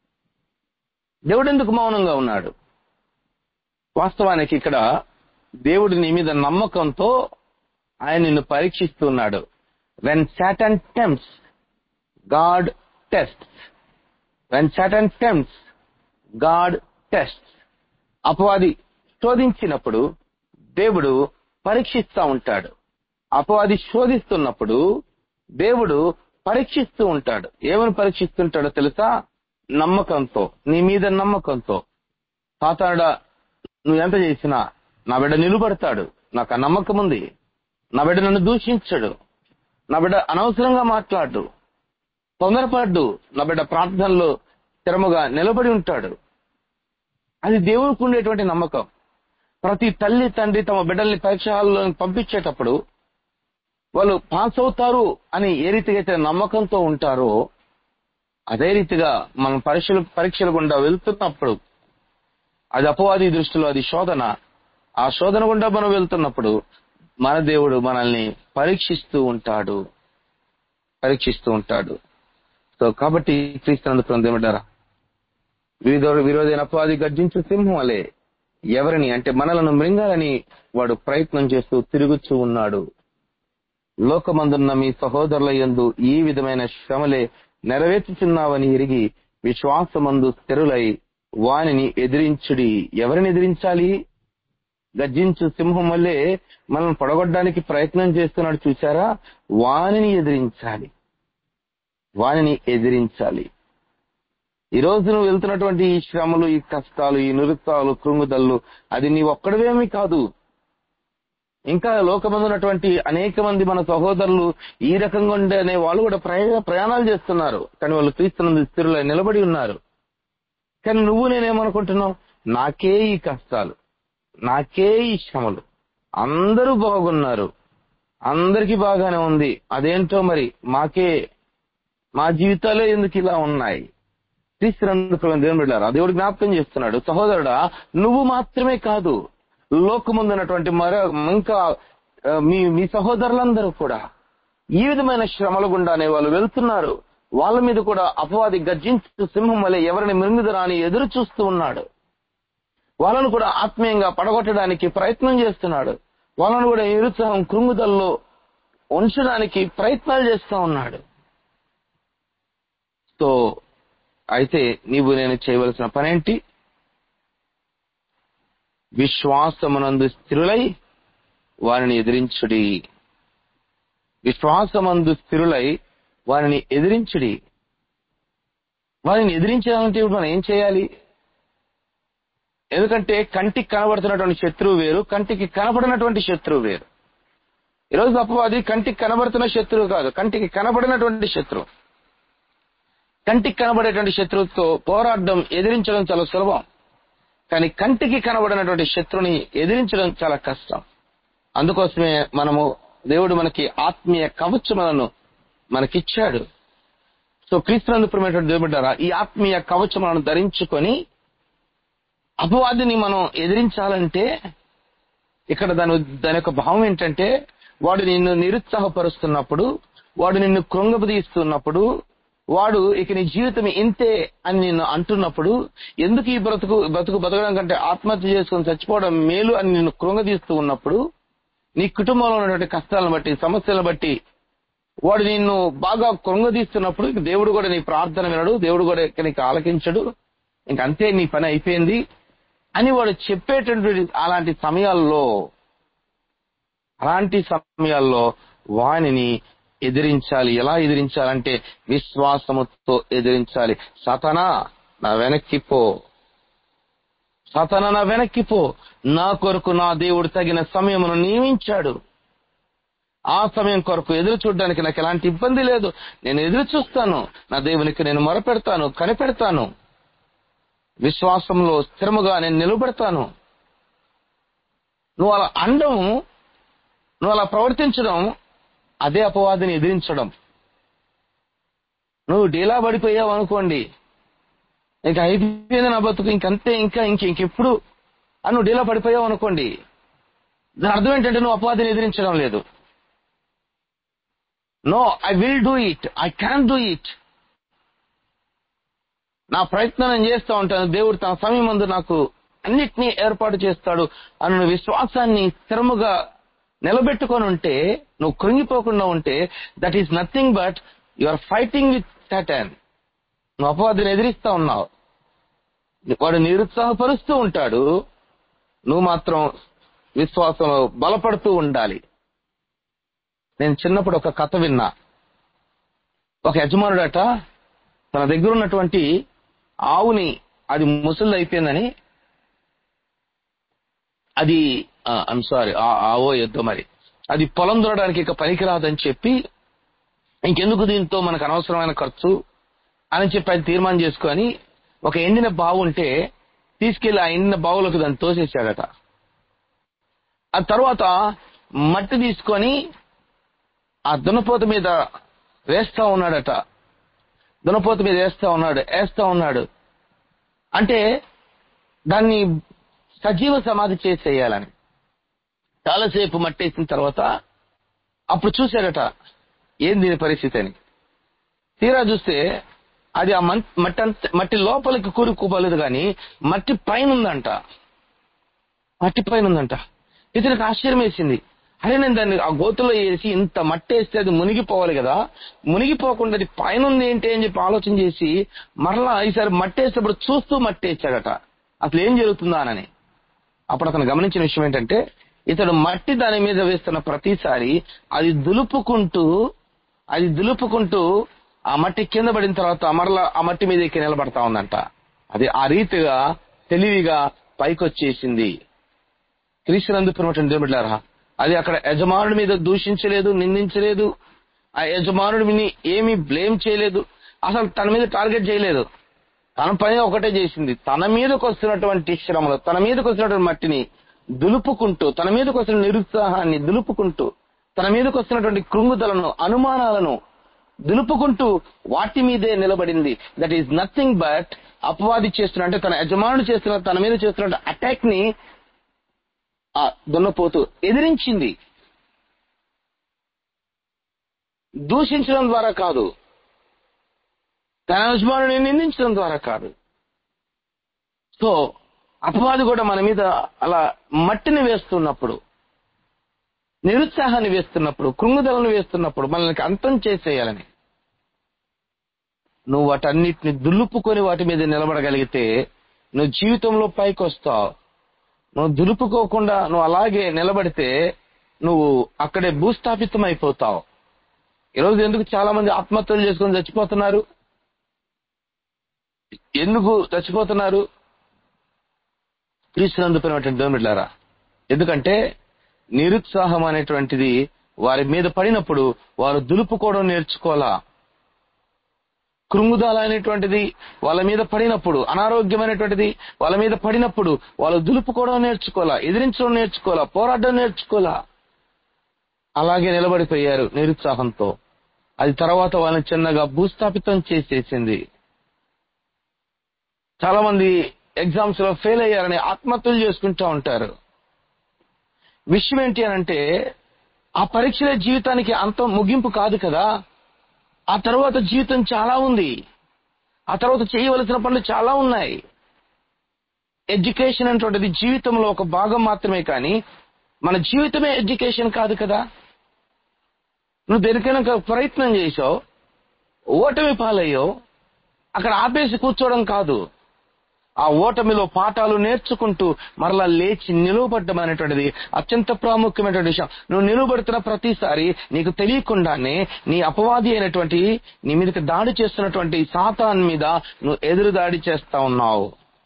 దేవుడు ఎందుకు మౌనంగా ఉన్నాడు వాస్తవానికి ఇక్కడ దేవుడు నీ మీద నమ్మకంతో ఆయన నిన్ను పరీక్షిస్తున్నాడు when Satan tempts God test when Satan tempts God test అపవాది శోధించినప్పుడు దేవుడు పరీక్షిస్తా ఉంటాడు అపవాది శోధిస్తున్నప్పుడు దేవుడు పరీక్షిస్తూ ఉంటాడు ఏమని పరీక్షిస్తుంటాడో తెలుసా నమ్మకంతో నీ మీద నమ్మకంతో సాతాడ నువ్వు ఎంత చేసినా నా బిడ్డ నిలబడతాడు నాకు ఆ నమ్మకం ఉంది నా బిడ్డ నన్ను దూషించడు నా బిడ్డ అనవసరంగా మాట్లాడు తొందరపడ్డు నా బిడ్డ ప్రార్థనలో స్థిరముగా నిలబడి ఉంటాడు అది దేవునికి ఉండేటువంటి నమ్మకం ప్రతి తల్లి తండ్రి తమ బిడ్డల్ని పరీక్ష హాల్లో పంపించేటప్పుడు వాళ్ళు పాస్ అవుతారు అని ఏ రీతిగా అయితే నమ్మకంతో ఉంటారో అదే రీతిగా మనం పరీక్షలు పరీక్షలు గుండా వెళ్తున్నప్పుడు అది అపవాది దృష్టిలో అది శోధన ఆ శోధన గుండా మనం వెళ్తున్నప్పుడు మన దేవుడు మనల్ని పరీక్షిస్తూ ఉంటాడు పరీక్షిస్తూ ఉంటాడు సో కాబట్టి క్రీస్తునందుకు ఏమంటారా వివిధ విరోధైన అపవాది గర్జించు సింహం వలె ఎవరిని అంటే మనలను మృంగాలని వాడు ప్రయత్నం చేస్తూ తిరుగుచూ ఉన్నాడు లోకమందున్న మీ సహోదరుల యందు ఈ విధమైన శ్రమలే నెరవేర్చుచున్నావని ఎరిగి విశ్వాసమందు స్థిరులై వానిని ఎదిరించుడి ఎవరిని ఎదిరించాలి గర్జించు సింహం వల్లే మనం పొడగొట్టడానికి ప్రయత్నం చేస్తున్నాడు చూసారా వానిని ఎదిరించాలి వానిని ఎదిరించాలి ఈ రోజు నువ్వు వెళ్తున్నటువంటి ఈ శ్రమలు ఈ కష్టాలు ఈ నిరుత్సాలు కృంగుదళ్ళు అది నీ ఒక్కడవేమీ కాదు ఇంకా లోకమందున్నటువంటి అనేక మంది మన సహోదరులు ఈ రకంగా ఉండే అనే వాళ్ళు కూడా ప్రయా ప్రయాణాలు చేస్తున్నారు కానీ వాళ్ళు క్రీస్తునందు స్థిరులై నిలబడి ఉన్నారు కానీ నువ్వు నేనేమనుకుంటున్నావు నాకే ఈ కష్టాలు నాకే ఈ శ్రమలు అందరూ బాగున్నారు అందరికీ బాగానే ఉంది అదేంటో మరి మాకే మా జీవితాలే ఎందుకు ఇలా ఉన్నాయి క్రీస్తునందుకు దేవుని బిడ్డారా దేవుడు జ్ఞాపకం చేస్తున్నాడు సహోదరుడా నువ్వు మాత్రమే కాదు లోకముందున్నటువంటి మరో ఇంకా ఆ, మీ మీ సహోదరులందరూ కూడా ఈ విధమైన శ్రమల గుండానే వాళ్ళు వెళ్తున్నారు వాళ్ళ మీద కూడా అపవాది గర్జించు సింహం వలె ఎవరిని మృంగుదరా అని ఎదురు చూస్తూ ఉన్నాడు వాళ్ళను కూడా ఆత్మీయంగా పడగొట్టడానికి ప్రయత్నం చేస్తున్నాడు వాళ్ళను కూడా నిరుత్సాహం కృంగుదల్లో ఉంచడానికి ప్రయత్నాలు చేస్తూ ఉన్నాడు సో అయితే నీవు నేను చేయవలసిన పనేంటి విశ్వాసమునందు స్థిరులై వారిని ఎదిరించుడి విశ్వాసమందు స్థిరులై వారిని ఎదిరించుడి వారిని ఎదిరించాలంటే ఇప్పుడు మనం ఏం చేయాలి ఎందుకంటే కంటికి కనబడుతున్నటువంటి శత్రువు వేరు కంటికి కనబడినటువంటి శత్రువు వేరు ఈరోజు అపవాది కంటికి కనబడుతున్న శత్రువు కాదు కంటికి కనబడినటువంటి శత్రువు కంటికి కనబడేటువంటి శత్రువుతో పోరాడడం ఎదిరించడం చాలా సులభం కానీ కంటికి కనబడినటువంటి శత్రుని ఎదిరించడం చాలా కష్టం అందుకోసమే మనము దేవుడు మనకి ఆత్మీయ కవచములను మనకిచ్చాడు సో క్రీస్తునందుకున్నటువంటి దేవుడారా ఈ ఆత్మీయ కవచములను ధరించుకొని అపవాదిని మనం ఎదిరించాలంటే ఇక్కడ దాని దాని యొక్క భావం ఏంటంటే వాడు నిన్ను నిరుత్సాహపరుస్తున్నప్పుడు వాడు నిన్ను కృంగపదీస్తున్నప్పుడు వాడు ఇక నీ జీవితం ఇంతే అని నిన్ను అంటున్నప్పుడు ఎందుకు ఈ బ్రతుకు బ్రతుకు బతకడం కంటే ఆత్మహత్య చేసుకుని చచ్చిపోవడం మేలు అని నిన్ను కృంగదీస్తూ ఉన్నప్పుడు నీ కుటుంబంలో ఉన్నటువంటి కష్టాలను బట్టి సమస్యలను బట్టి వాడు నిన్ను బాగా కృంగదీస్తున్నప్పుడు ఇక దేవుడు కూడా నీ ప్రార్థన వినడు దేవుడు కూడా ఇక నీకు ఆలకించడు ఇంక అంతే నీ పని అయిపోయింది అని వాడు చెప్పేటటువంటి అలాంటి సమయాల్లో అలాంటి సమయాల్లో వానిని ఎదిరించాలి ఎలా ఎదిరించాలంటే విశ్వాసముతో ఎదిరించాలి సతనా నా వెనక్కి పో సతన నా వెనక్కి పో నా కొరకు నా దేవుడు తగిన సమయమును నియమించాడు ఆ సమయం కొరకు ఎదురు చూడడానికి నాకు ఎలాంటి ఇబ్బంది లేదు నేను ఎదురు చూస్తాను నా దేవునికి నేను మొరపెడతాను కనిపెడతాను విశ్వాసంలో స్థిరముగా నేను నిలబెడతాను నువ్వు అలా అండం నువ్వు అలా ప్రవర్తించడం అదే అపవాదిని ఎదిరించడం నువ్వు డీలా పడిపోయావు అనుకోండి ఇంకా అయిపోయింది నా బతుకు ఇంకంతే ఇంకా ఇంక ఇంకెప్పుడు అని నువ్వు డీలా పడిపోయావు అనుకోండి దాని అర్థం ఏంటంటే నువ్వు అపవాదిని ఎదిరించడం లేదు no I will do it I can do it నా ప్రయత్నం నేను చేస్తూ ఉంటాను దేవుడు తన సమయం ముందు నాకు అన్నిటినీ ఏర్పాటు చేస్తాడు అన్న విశ్వాసాన్ని స్థిరముగా నిలబెట్టుకొని ఉంటే నువ్వు కృంగిపోకుండా ఉంటే that is nothing but you are fighting with Satan నువ్వు అపవాదిని ఎదిరిస్తా ఉన్నావు వాడు నిరుత్సాహపరుస్తూ ఉంటాడు నువ్వు మాత్రం విశ్వాసంలో బలపడుతూ ఉండాలి నేను చిన్నప్పుడు ఒక కథ విన్నా ఒక యజమానుడట తన దగ్గర ఉన్నటువంటి ఆవుని అది ముసలి అయిపోయిందని అది ఐమ్ సారీ ఆవో ఎద్దు మరి అది పొలం దూరడానికి ఇక పనికిరాదని చెప్పి ఇంకెందుకు దీంతో మనకు అనవసరమైన ఖర్చు అని చెప్పి అది తీర్మానం చేసుకొని ఒక ఎండిన బావు ఉంటే తీసుకెళ్లి ఆ ఎండిన బావులకు దాన్ని తోసేసాడట ఆ తర్వాత మట్టి తీసుకొని ఆ దున్నపోత మీద వేస్తా ఉన్నాడట దున్నపోత మీద వేస్తా ఉన్నాడు వేస్తా ఉన్నాడు అంటే దాన్ని సజీవ సమాధి చేసేయాలని చాలాసేపు మట్టేసిన తర్వాత అప్పుడు చూశాడట ఏం దీని పరిస్థితి అని తీరా చూస్తే అది ఆ మట్టి అంత మట్టి లోపలికి కూరుకుపోలేదు కానీ మట్టి పైన ఉందంట మట్టి పైన ఉందంట ఇతనికి ఆశ్చర్యం వేసింది అరే నేను దాన్ని ఆ గోతులో వేసి ఇంత మట్టి వేస్తే అది మునిగిపోవాలి కదా మునిగిపోకుండా అది పైన ఉంది ఏంటి అని చెప్పి ఆలోచన చేసి మరలా ఈసారి మట్టి వేసేటప్పుడు చూస్తూ మట్టి వేసాడట అసలు ఏం జరుగుతుందా అని అప్పుడు అతను గమనించిన విషయం ఏంటంటే ఇతడు మట్టి దాని మీద వేస్తున్న ప్రతిసారి అది దులుపుకుంటూ అది దులుపుకుంటూ ఆ మట్టి కింద పడిన తర్వాత మరలా ఆ మట్టి మీద ఎక్కి నిలబడతా ఉందంట అది ఆ రీతిగా తెలివిగా పైకొచ్చేసింది క్రీస్తునందుకున్నటువంటి దేవుడిలారా అది అక్కడ యజమానుడి మీద దూషించలేదు నిందించలేదు ఆ యజమానుడిని ఏమీ బ్లేమ్ చేయలేదు అసలు తన మీద టార్గెట్ చేయలేదు తన పని ఒకటే చేసింది తన మీదకి వస్తున్నటువంటి శ్రమలు తన మీదకి వస్తున్నటువంటి మట్టిని దులుపుకుంటూ తన మీదకి వస్తున్న నిరుత్సాహాన్ని దులుపుకుంటూ తన మీదకి వస్తున్నటువంటి కృంగుదలను అనుమానాలను దులుపుకుంటూ వాటి మీదే నిలబడింది దట్ ఈస్ నథింగ్ బట్ అపవాది చేస్తున్న అంటే తన యజమానుడు చేస్తున్న తన మీద చేస్తున్న అటాక్ ని ఆ దున్నపోతూ ఎదిరించింది దూషించడం ద్వారా కాదు తన యజమానుని నిందించడం ద్వారా కాదు సో అపవాది కూడా మన మీద అలా మట్టిని వేస్తున్నప్పుడు నిరుత్సాహాన్ని వేస్తున్నప్పుడు కృంగుదలను వేస్తున్నప్పుడు మనల్ని అంతం చేసేయాలని నువ్వు వాటన్నిటిని దులుపుకొని వాటి మీద నిలబడగలిగితే నువ్వు జీవితంలో పైకి వస్తావు నువ్వు దులుపుకోకుండా నువ్వు అలాగే నిలబడితే నువ్వు అక్కడే భూస్థాపితం అయిపోతావు ఈరోజు ఎందుకు చాలా మంది ఆత్మహత్యలు చేసుకొని చచ్చిపోతున్నారు ఎందుకు చచ్చిపోతున్నారు క్రీస్తునందుకున్నటువంటి దేవుమిట్లారా ఎందుకంటే నిరుత్సాహం అనేటువంటిది వారి మీద పడినప్పుడు వారు దులుపుకోవడం నేర్చుకోవాలా కృంగుదల అనేటువంటిది వాళ్ళ మీద పడినప్పుడు అనారోగ్యమైనటువంటిది వాళ్ళ మీద పడినప్పుడు వాళ్ళు దులుపుకోవడం నేర్చుకోవాలా ఎదిరించడం నేర్చుకోవాలా పోరాడడం నేర్చుకోవాలా అలాగే నిలబడిపోయారు నిరుత్సాహంతో అది తర్వాత వాళ్ళని చిన్నగా భూస్థాపితం చేసేసింది చాలా మంది ఎగ్జామ్స్ లో ఫెయిల్ అయ్యారని ఆత్మహత్యలు చేసుకుంటూ ఉంటారు విషయం ఏంటి అనంటే ఆ పరీక్షల జీవితానికి అంత ముగింపు కాదు కదా ఆ తర్వాత జీవితం చాలా ఉంది ఆ తర్వాత చేయవలసిన పనులు చాలా ఉన్నాయి ఎడ్యుకేషన్ అనేటువంటిది జీవితంలో ఒక భాగం మాత్రమే కానీ మన జీవితమే ఎడ్యుకేషన్ కాదు కదా నువ్వు దేనికైనా ఒక ప్రయత్నం చేసావు ఓటమి పాలయ్యావు అక్కడ ఆపేసి కూర్చోవడం కాదు ఆ ఓటమిలో పాఠాలు నేర్చుకుంటూ మరలా లేచి నిలువబడ్డం అనేటువంటిది అత్యంత ప్రాముఖ్యమైనటువంటి విషయం నువ్వు నిలువబడుతున్న ప్రతిసారి నీకు తెలియకుండానే నీ అపవాది అయినటువంటి నీ మీదకి దాడి చేస్తున్నటువంటి సాతాన్ మీద నువ్వు ఎదురు దాడి చేస్తా ఉన్నావు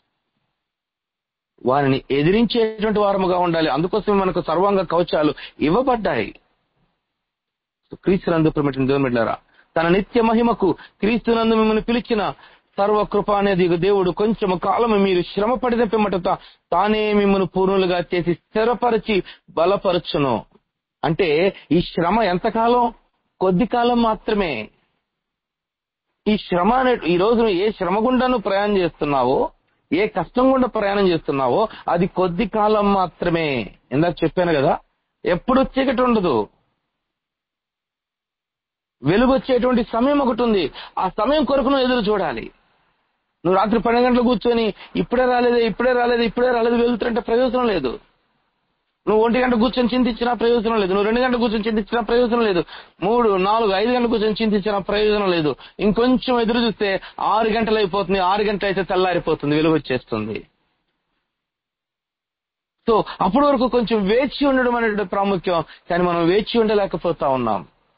వారిని ఎదిరించేటువంటి వారముగా ఉండాలి అందుకోసం మనకు సర్వాంగ కవచాలు ఇవ్వబడ్డాయి క్రీస్తునందు ప్రమిటిన దేవుని తన నిత్య మహిమకు క్రీస్తునందు మిమ్మల్ని పిలిచిన సర్వకృప అనేది దేవుడు కొంచెము కాలము మీరు శ్రమ పడిన పిమ్మట తానే మిమ్మల్ని పూర్ణులుగా చేసి స్థిరపరిచి బలపరచును అంటే ఈ శ్రమ ఎంతకాలం కొద్ది కాలం మాత్రమే ఈ శ్రమ అనే ఈ రోజు నువ్వు ఏ శ్రమ గుండా నువ్వు ప్రయాణం చేస్తున్నావో ఏ కష్టం గుండా ప్రయాణం చేస్తున్నావో అది కొద్ది కాలం మాత్రమే ఇందాక చెప్పాను కదా ఎప్పుడు చీకటి ఉండదు వెలుగు వచ్చేటువంటి సమయం ఒకటి ఉంది ఆ సమయం కొరకు నువ్వు ఎదురు చూడాలి నువ్వు రాత్రి పన్నెండు గంటలు కూర్చొని ఇప్పుడే రాలేదు ఇప్పుడే రాలేదు ఇప్పుడే రాలేదు వెళ్తుంటే ప్రయోజనం లేదు నువ్వు ఒంటి గంట కూర్చొని చింతించినా ప్రయోజనం లేదు నువ్వు రెండు గంటలు కూర్చొని చింతించినా ప్రయోజనం లేదు మూడు నాలుగు ఐదు గంటలు కూర్చొని చింతించినా ప్రయోజనం లేదు ఇంకొంచెం ఎదురు చూస్తే ఆరు గంటలు అయిపోతుంది ఆరు గంటలు అయితే తెల్లారిపోతుంది వెలుగు వచ్చేస్తుంది సో అప్పటి వరకు కొంచెం వేచి ఉండడం అనేది ప్రాముఖ్యం కానీ మనం వేచి ఉండలేకపోతా ఉన్నాం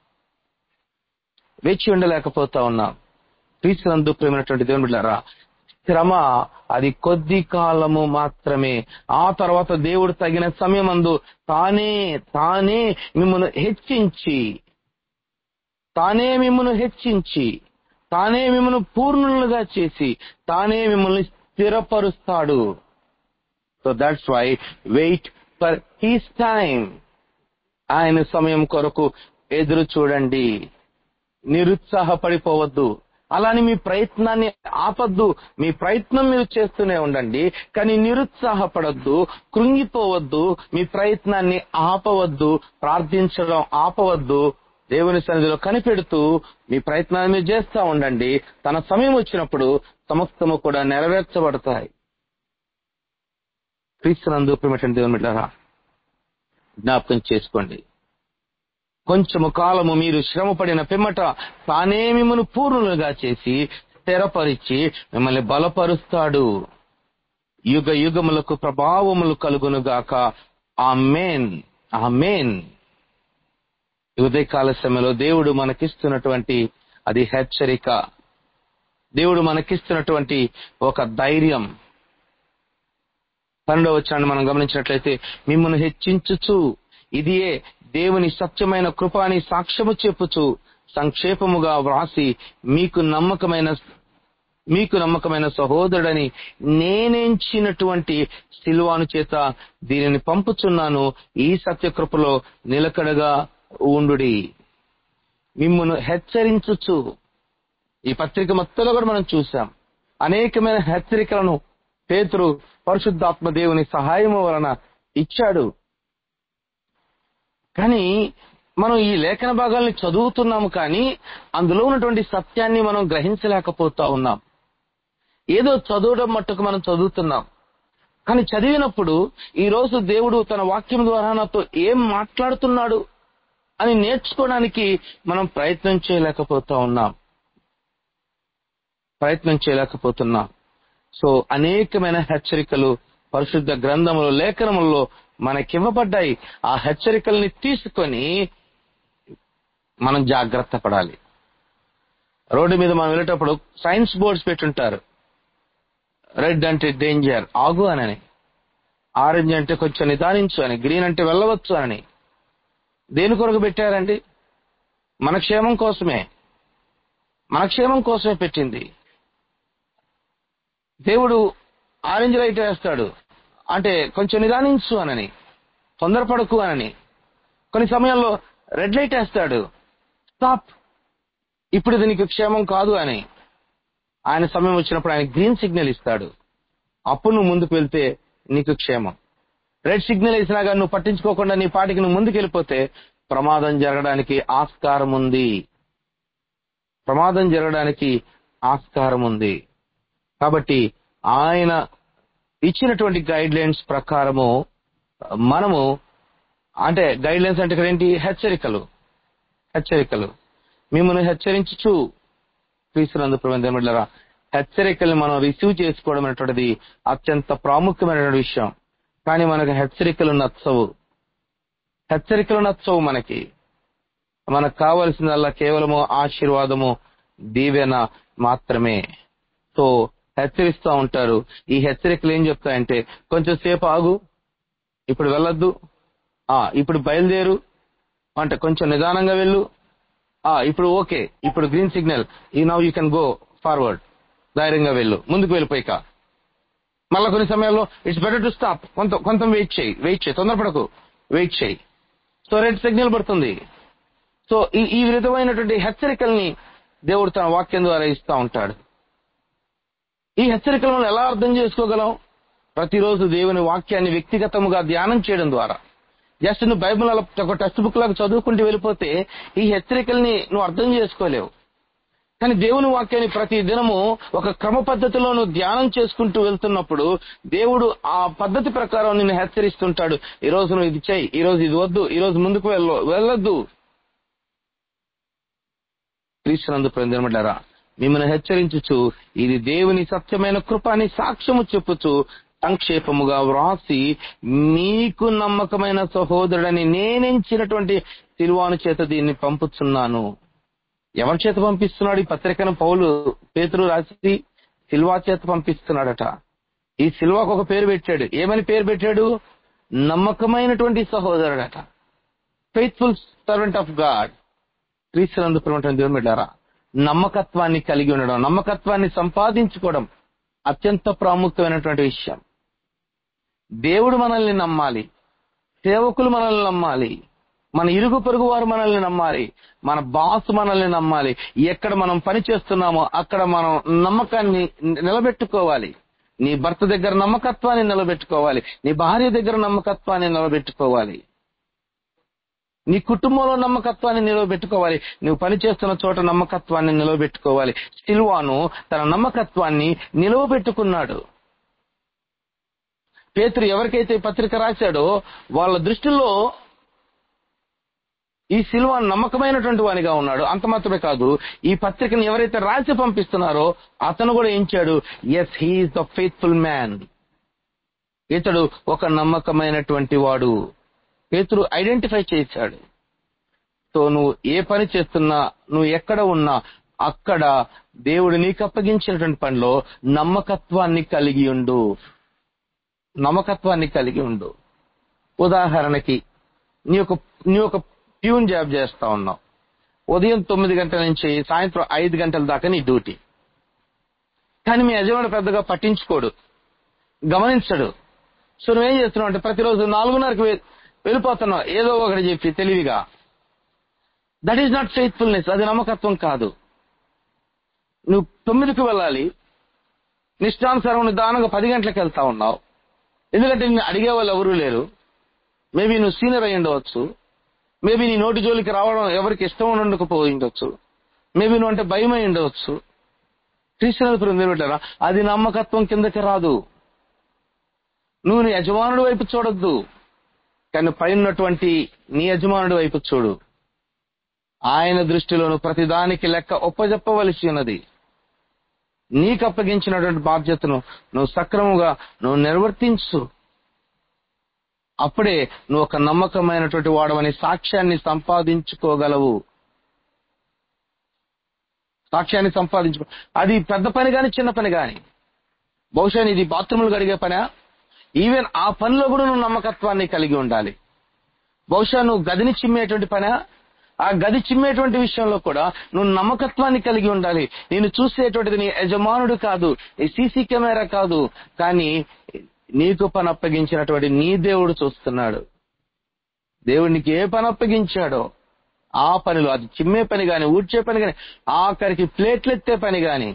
వేచి ఉండలేకపోతా ఉన్నాం క్రీస్తునందు ప్రేమైనటువంటి దేవుని బిడ్డారా శ్రమ అది కొద్ది కాలము మాత్రమే ఆ తర్వాత దేవుడు తగిన సమయమందు తానే తానే మిమ్మల్ని హెచ్చించి తానే మిమ్మల్ని హెచ్చించి తానే మిమ్మల్ని పూర్ణులుగా చేసి తానే మిమ్మల్ని స్థిరపరుస్తాడు so that's why wait for his time ఆయన సమయం కొరకు ఎదురు చూడండి నిరుత్సాహపడిపోవద్దు అలాని మీ ప్రయత్నాన్ని ఆపద్దు మీ ప్రయత్నం మీరు చేస్తూనే ఉండండి కానీ నిరుత్సాహపడద్దు కృంగిపోవద్దు మీ ప్రయత్నాన్ని ఆపవద్దు ప్రార్థించడం ఆపవద్దు దేవుని సన్నిధిలో కనిపెడుతూ మీ ప్రయత్నాన్ని మీరు చేస్తూ ఉండండి తన సమయం వచ్చినప్పుడు సమస్తము కూడా నెరవేర్చబడతాయి క్రీస్తునందు ప్రేమటువంటి దేవుని బిడ్డారా జ్ఞాపకం చేసుకోండి కొంచెము కాలము మీరు శ్రమపడిన పిమ్మట తానే మిమ్మల్ని పూర్ణులుగా చేసి స్థిరపరిచి మిమ్మల్ని బలపరుస్తాడు యుగ యుగములకు ప్రభావములు కలుగునుగాక ఆ మేన్ ఆ మేన్ ఉదయకాల సమయంలో దేవుడు మనకిస్తున్నటువంటి అది హెచ్చరిక దేవుడు మనకిస్తున్నటువంటి ఒక ధైర్యం పన్నెండవ వచ్చాన్ని మనం గమనించినట్లయితే మిమ్మల్ని హెచ్చించుచు ఇదియే దేవుని సత్యమైన కృపాని సాక్ష్యము చెప్పుచు సంక్షేపముగా వ్రాసి మీకు నమ్మకమైన మీకు నమ్మకమైన సహోదరుడని నేనెంచినటువంటి సిల్వాను చేత దీనిని పంపుచున్నాను ఈ సత్యకృపలో నిలకడగా ఉండుడి మిమ్మల్ని హెచ్చరించుచు ఈ పత్రిక మొత్తంలో కూడా మనం చూసాం అనేకమైన హెచ్చరికలను పేతురు పరిశుద్ధాత్మ దేవుని సహాయము వలన ఇచ్చాడు కానీ మనం ఈ లేఖన భాగాల్ని చదువుతున్నాము కానీ అందులో ఉన్నటువంటి సత్యాన్ని మనం గ్రహించలేకపోతా ఉన్నాం ఏదో చదవడం మట్టుకు మనం చదువుతున్నాం కానీ చదివినప్పుడు ఈ రోజు దేవుడు తన వాక్యం ద్వారా నాతో ఏం మాట్లాడుతున్నాడు అని నేర్చుకోవడానికి మనం ప్రయత్నం చేయలేకపోతా ఉన్నాం ప్రయత్నం చేయలేకపోతున్నాం సో అనేకమైన హెచ్చరికలు పరిశుద్ధ గ్రంథములు లేఖనములలో మనకివ్వబడ్డాయి ఆ హెచ్చరికల్ని తీసుకొని మనం జాగ్రత్త పడాలి రోడ్డు మీద మనం వెళ్ళేటప్పుడు సైన్స్ బోర్డ్స్ పెట్టుంటారు రెడ్ అంటే డేంజర్ ఆగు అనని ఆరెంజ్ అంటే కొంచెం నిదానించు అని గ్రీన్ అంటే వెళ్ళవచ్చు అని దేని కొరకు పెట్టారండి మన క్షేమం కోసమే మన క్షేమం కోసమే పెట్టింది దేవుడు ఆరెంజ్ లైట్ వేస్తాడు అంటే కొంచెం నిదానించు అనని తొందరపడకు అనని కొన్ని సమయాల్లో రెడ్ లైట్ వేస్తాడు స్టాప్ ఇప్పుడు ఇది నీకు క్షేమం కాదు అని ఆయన సమయం వచ్చినప్పుడు ఆయన గ్రీన్ సిగ్నల్ ఇస్తాడు అప్పుడు నువ్వు ముందుకు వెళ్తే నీకు క్షేమం రెడ్ సిగ్నల్ ఇచ్చినా కానీ నువ్వు పట్టించుకోకుండా నీ పాటికి నువ్వు ముందుకు వెళ్ళిపోతే ప్రమాదం జరగడానికి ఆస్కారం ఉంది ప్రమాదం జరగడానికి ఆస్కారం ఉంది కాబట్టి ఆయన ఇచ్చినటువంటి గైడ్ లైన్స్ ప్రకారము మనము అంటే గైడ్ లైన్స్ అంటే ఇక్కడ ఏంటి హెచ్చరికలు హెచ్చరికలు మిమ్మల్ని హెచ్చరించుచు క్రీస్తునందు ప్రబంధమిళ్ళరా హెచ్చరికల్ని మనం రిసీవ్ చేసుకోవడం అనేటువంటిది అత్యంత ప్రాముఖ్యమైనటువంటి విషయం కానీ మనకు హెచ్చరికలు నచ్చవు హెచ్చరికలు నచ్చవు మనకి మనకు కావలసిందల్లా కేవలము ఆశీర్వాదము దీవెన మాత్రమే సో హెచ్చరిస్తూ ఉంటారు ఈ హెచ్చరికలు ఏం చెప్తాయంటే కొంచెం సేపు ఆగు ఇప్పుడు వెళ్ళొద్దు ఆ ఇప్పుడు బయలుదేరు అంటే కొంచెం నిదానంగా వెళ్ళు ఆ ఇప్పుడు ఓకే ఇప్పుడు గ్రీన్ సిగ్నల్ ఈ now you can go forward ధైర్యంగా వెళ్ళు ముందుకు వెళ్ళిపోయిక మళ్ళా కొన్ని సమయాల్లో ఇట్స్ బెటర్ టు స్టాప్ కొంత కొంత వెయిట్ చేయి వెయిట్ చేయి తొందరపడకు వెయిట్ చేయి సో రెడ్ సిగ్నల్ పడుతుంది సో ఈ ఈ విధమైనటువంటి హెచ్చరికల్ని దేవుడు తన వాక్యం ద్వారా ఇస్తా ఉంటాడు ఈ హెచ్చరికలను ఎలా అర్థం చేసుకోగలం ప్రతిరోజు దేవుని వాక్యాన్ని వ్యక్తిగతముగా ధ్యానం చేయడం ద్వారా జస్ట్ నువ్వు బైబిల్ అలా ఒక టెక్స్ట్ బుక్ లాగా చదువుకుంటూ వెళ్ళిపోతే ఈ హెచ్చరికల్ని నువ్వు అర్థం చేసుకోలేవు కానీ దేవుని వాక్యాన్ని ప్రతి దినము ఒక క్రమ పద్ధతిలో నువ్వు ధ్యానం చేసుకుంటూ వెళ్తున్నప్పుడు దేవుడు ఆ పద్ధతి ప్రకారం నిన్ను హెచ్చరిస్తుంటాడు ఈ రోజు నువ్వు ఇది చెయ్యి ఈ రోజు ఇది వద్దు ఈ రోజు ముందుకు వెళ్ళు వెళ్ళొద్దు క్రీస్తునందు ప్రజలమంటారా మిమ్మల్ని హెచ్చరించుచు ఇది దేవుని సత్యమైన కృపాని సాక్ష్యము చెప్పుచు సంక్షేపముగా వ్రాసి మీకు నమ్మకమైన సహోదరుడని నేనెంచినటువంటి సిల్వాను చేత దీన్ని పంపుతున్నాను ఎవరి చేత పంపిస్తున్నాడు ఈ పత్రికను పౌలు పేతురు రాసి సిల్వా చేత పంపిస్తున్నాడట ఈ సిల్వాకు ఒక పేరు పెట్టాడు ఏమని పేరు పెట్టాడు నమ్మకమైనటువంటి సహోదరుడట ఫెయిత్ఫుల్ సర్వెంట్ ఆఫ్ గాడ్ క్రీస్తునందు ప్రేమటువంటి దేవుని బిడ్డారా నమ్మకత్వాన్ని కలిగి ఉండడం నమ్మకత్వాన్ని సంపాదించుకోవడం అత్యంత ప్రాముఖ్యమైనటువంటి విషయం దేవుడు మనల్ని నమ్మాలి సేవకులు మనల్ని నమ్మాలి మన ఇరుగు పొరుగు వారు మనల్ని నమ్మాలి మన బాస్ మనల్ని నమ్మాలి ఎక్కడ మనం పని చేస్తున్నామో అక్కడ మనం నమ్మకాన్ని నిలబెట్టుకోవాలి నీ భర్త దగ్గర నమ్మకత్వాన్ని నిలబెట్టుకోవాలి నీ భార్య దగ్గర నమ్మకత్వాన్ని నిలబెట్టుకోవాలి నీ కుటుంబంలో నమ్మకత్వాన్ని నిలవబెట్టుకోవాలి నువ్వు పనిచేస్తున్న చోట నమ్మకత్వాన్ని నిలవబెట్టుకోవాలి సిల్వాను తన నమ్మకత్వాన్ని నిలవబెట్టుకున్నాడు పేతురు ఎవరికైతే ఈ పత్రిక రాశాడో వాళ్ళ దృష్టిలో ఈ సిల్వాన్ నమ్మకమైనటువంటి వానిగా ఉన్నాడు అంత మాత్రమే కాదు ఈ పత్రికను ఎవరైతే రాసి పంపిస్తున్నారో అతను కూడా ఎంచాడు yes he is the faithful man ఇతడు ఒక నమ్మకమైనటువంటి వాడు పేతురు ఐడెంటిఫై చేశాడు సో నువ్వు ఏ పని చేస్తున్నా నువ్వు ఎక్కడ ఉన్నా అక్కడ దేవుడు నీకు అప్పగించినటువంటి పనిలో నమ్మకత్వాన్ని కలిగి ఉండు నమ్మకత్వాన్ని కలిగి ఉండు ఉదాహరణకి నీ యొక్క నీ యొక్క ప్యూన్ జాబ్ చేస్తా ఉన్నావు ఉదయం తొమ్మిది గంటల నుంచి సాయంత్రం ఐదు గంటల దాకా నీ డ్యూటీ కానీ మీ యజమాని పెద్దగా పట్టించుకోడు గమనించడు సో నువ్వేం చేస్తున్నావు అంటే ప్రతిరోజు నాలుగున్నరకు వె- వెళ్ళిపోతున్నావు ఏదో ఒకటి చెప్పి తెలివిగా దట్ ఈస్ నాట్ ఫెయిత్ఫుల్నెస్ అది నమ్మకత్వం కాదు నువ్వు తొమ్మిదికి వెళ్ళాలి నిష్ఠానుసారం నిదానంగా పది గంటలకు వెళ్తా ఉన్నావు ఎందుకంటే నిన్ను అడిగే వాళ్ళు ఎవరూ లేరు మేబీ నువ్వు సీనియర్ అయి ఉండవచ్చు మేబీ నీ నోటి జోలికి రావడం ఎవరికి ఇష్టం ఉండకపోయి ఉండొచ్చు మేబీ నువ్వు అంటే భయం అయి ఉండవచ్చు క్రీస్తునాథపురం నిలబెట్టారా అది నమ్మకత్వం కిందకి రాదు నువ్వు నీ యజమానుడి వైపు చూడొద్దు కానీ పైనటువంటి నీ యజమానుడి వైపు చూడు ఆయన దృష్టిలోను ప్రతిదానికి లెక్క ఒప్పజెప్పవలసి ఉన్నది నీకు అప్పగించినటువంటి బాధ్యతను నువ్వు సక్రమంగా నువ్వు నిర్వర్తించు అప్పుడే నువ్వు ఒక నమ్మకమైనటువంటి వాడవని సాక్ష్యాన్ని సంపాదించుకోగలవు సాక్ష్యాన్ని సంపాదించుకో అది పెద్ద పని గాని చిన్న పని గాని బహుశా ఇది బాత్రూములు గడిగే పనా ఈవెన్ ఆ పనిలో కూడా నువ్వు నమ్మకత్వాన్ని కలిగి ఉండాలి బహుశా నువ్వు గదిని చిమ్మేటువంటి పనా ఆ గది చిమ్మేటువంటి విషయంలో కూడా నువ్వు నమ్మకత్వాన్ని కలిగి ఉండాలి నేను చూసేటువంటిది నీ యజమానుడు కాదు నీ సీసీ కెమెరా కాదు కానీ నీకు పని అప్పగించినటువంటి నీ దేవుడు చూస్తున్నాడు దేవుడు నీకు ఏ పని అప్పగించాడో ఆ పనిలో అది చిమ్మే పని గాని ఊడ్చే పని గాని ఆఖరికి ప్లేట్లు ఎత్తే పని గాని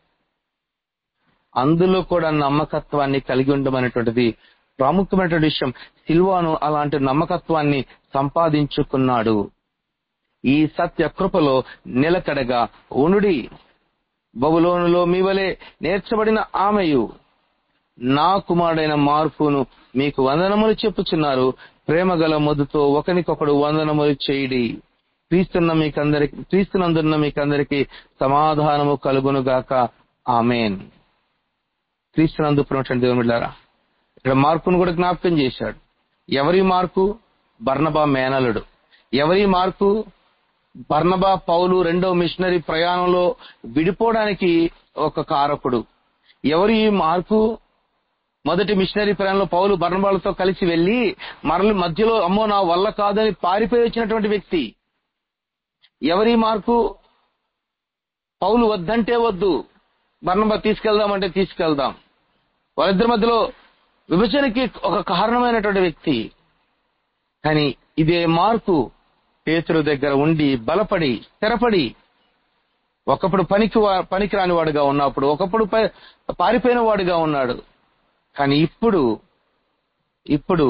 అందులో కూడా నమ్మకత్వాన్ని కలిగి ఉండమనేటువంటిది ప్రాముఖ్యమైనటువంటి విషయం సిల్వాను అలాంటి నమ్మకత్వాన్ని సంపాదించుకున్నాడు ఈ సత్య కృపలో నిలకడగా ఉనుడి బబులోనులో మీ వలె నేర్చబడిన ఆమెయు నా కుమారుడైన మార్పును మీకు వందనములు చెప్పుచున్నారు ప్రేమ గల మొద్దుతో ఒకనికొకడు వందనములు చేయుడి క్రీస్తున్న మీకందరికి క్రీస్తునందున్న మీకందరికి సమాధానము కలుగునుగాక ఆమెన్ క్రీస్తునందుకున్నటువంటి దేవుని బిడ్డారా ఇక్కడ మార్పును కూడా జ్ఞాపకం చేశాడు ఎవరి మార్కు బర్నబా మేనలుడు ఎవరి మార్కు బర్నబా పౌలు రెండో మిషనరీ ప్రయాణంలో విడిపోవడానికి ఒక కారకుడు ఎవరి మార్కు మొదటి మిషనరీ ప్రయాణంలో పౌలు బర్నబాలతో కలిసి వెళ్లి మరలి మధ్యలో అమ్మో నా వల్ల కాదని పారిపోయి వచ్చినటువంటి వ్యక్తి ఎవరి మార్కు పౌలు వద్దంటే వద్దు బర్నబా తీసుకెళ్దామంటే తీసుకెళ్దాం వాళ్ళిద్దరి మధ్యలో విభజనకి ఒక కారణమైనటువంటి వ్యక్తి కానీ ఇదే మార్పు పేతురు దగ్గర ఉండి బలపడి స్థిరపడి ఒకప్పుడు పనికి వా- పనికిరాని వాడుగా ఉన్నప్పుడు ఒకప్పుడు ప- పారిపోయిన వాడుగా ఉన్నాడు కానీ ఇప్పుడు ఇప్పుడు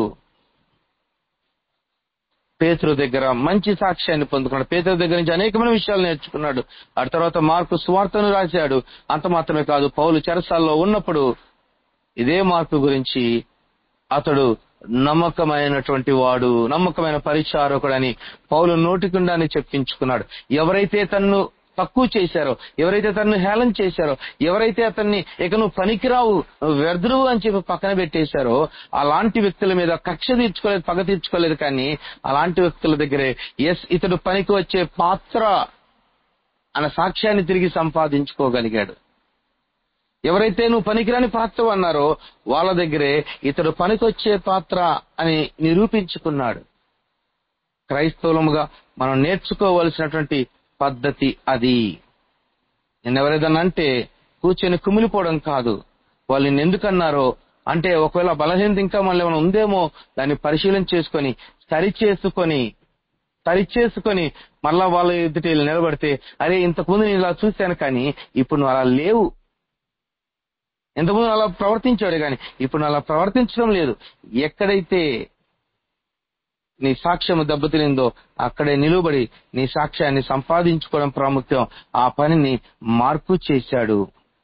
పేతురు దగ్గర మంచి సాక్ష్యాన్ని పొందుకున్నాడు పేతురు దగ్గర నుంచి అనేకమైన విషయాలు నేర్చుకున్నాడు ఆ తర్వాత మార్కు స్వార్థను రాశాడు అంత మాత్రమే కాదు పౌలు చెరసాల్లో ఉన్నప్పుడు ఇదే మార్పు గురించి అతడు నమ్మకమైనటువంటి వాడు నమ్మకమైన పరిచారకుడని పౌలు నోటికుండానే చెప్పించుకున్నాడు ఎవరైతే తన్ను తక్కువ చేశారో ఎవరైతే తన్ను హేళన చేశారో ఎవరైతే అతన్ని ఇక నువ్వు పనికిరావు నువ్వు వ్యర్థువు అని చెప్పి పక్కన పెట్టేశారో అలాంటి వ్యక్తుల మీద కక్ష తీర్చుకోలేదు పగ తీర్చుకోలేదు కానీ అలాంటి వ్యక్తుల దగ్గరే ఎస్ ఇతడు పనికి వచ్చే పాత్ర అన్న సాక్ష్యాన్ని తిరిగి సంపాదించుకోగలిగాడు ఎవరైతే నువ్వు పనికిరాని పాత్ర అన్నారో వాళ్ళ దగ్గరే ఇతడు పనికొచ్చే పాత్ర అని నిరూపించుకున్నాడు క్రైస్తవులముగా మనం నేర్చుకోవలసినటువంటి పద్ధతి అది నేను ఎవరేదన్నా అంటే కూర్చొని కుమిలిపోవడం కాదు వాళ్ళు నిన్ను ఎందుకన్నారో అంటే ఒకవేళ బలహీనత ఇంకా మళ్ళీ ఏమైనా ఉందేమో దాన్ని పరిశీలన చేసుకొని సరి చేసుకొని సరి చేసుకొని మళ్ళా వాళ్ళ ఎదుటి వెళ్ళి నిలబడితే అరే ఇంతకుముందు నేను ఇలా చూశాను కానీ ఇప్పుడు నువ్వు అలా లేవు ఇంతకుముందు అలా ప్రవర్తించాడు కానీ ఇప్పుడు నువ్వు అలా ప్రవర్తించడం లేదు ఎక్కడైతే నీ సాక్ష్యము దెబ్బతినిందో అక్కడే నిలువబడి నీ సాక్ష్యాన్ని సంపాదించుకోవడం ప్రాముఖ్యం ఆ పనిని మార్పు చేశాడు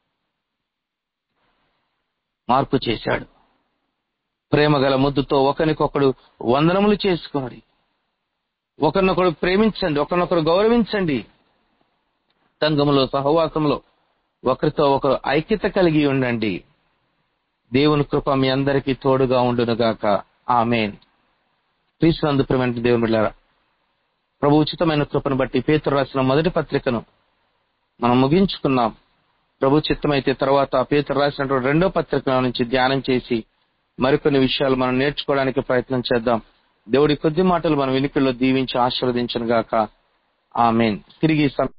మార్పు చేశాడు ప్రేమ గల ముద్దుతో ఒకరికొకడు వందనములు చేసుకోండి ఒకరినొకడు ప్రేమించండి ఒకరినొకరు గౌరవించండి సంఘములో సహవాసంలో ఒకరితో ఒకరు ఐక్యత కలిగి ఉండండి దేవుని కృప మీ అందరికీ తోడుగా ఉండునుగాక ఆమెన్ క్రీస్తునందు ప్రేమైన దేవుని బిడ్డారా ప్రభు ఉచితమైన కృపను బట్టి పేతురు రాసిన మొదటి పత్రికను మనం ముగించుకున్నాం ప్రభు చిత్తమైతే తర్వాత పేతురు రాసినటువంటి రెండో పత్రిక నుంచి ధ్యానం చేసి మరికొన్ని విషయాలు మనం నేర్చుకోవడానికి ప్రయత్నం చేద్దాం దేవుడి కొద్ది మాటలు మన వినికిల్లో దీవించి ఆశీర్వదించను గాక ఆమెన్ తిరిగి ఈ సమ-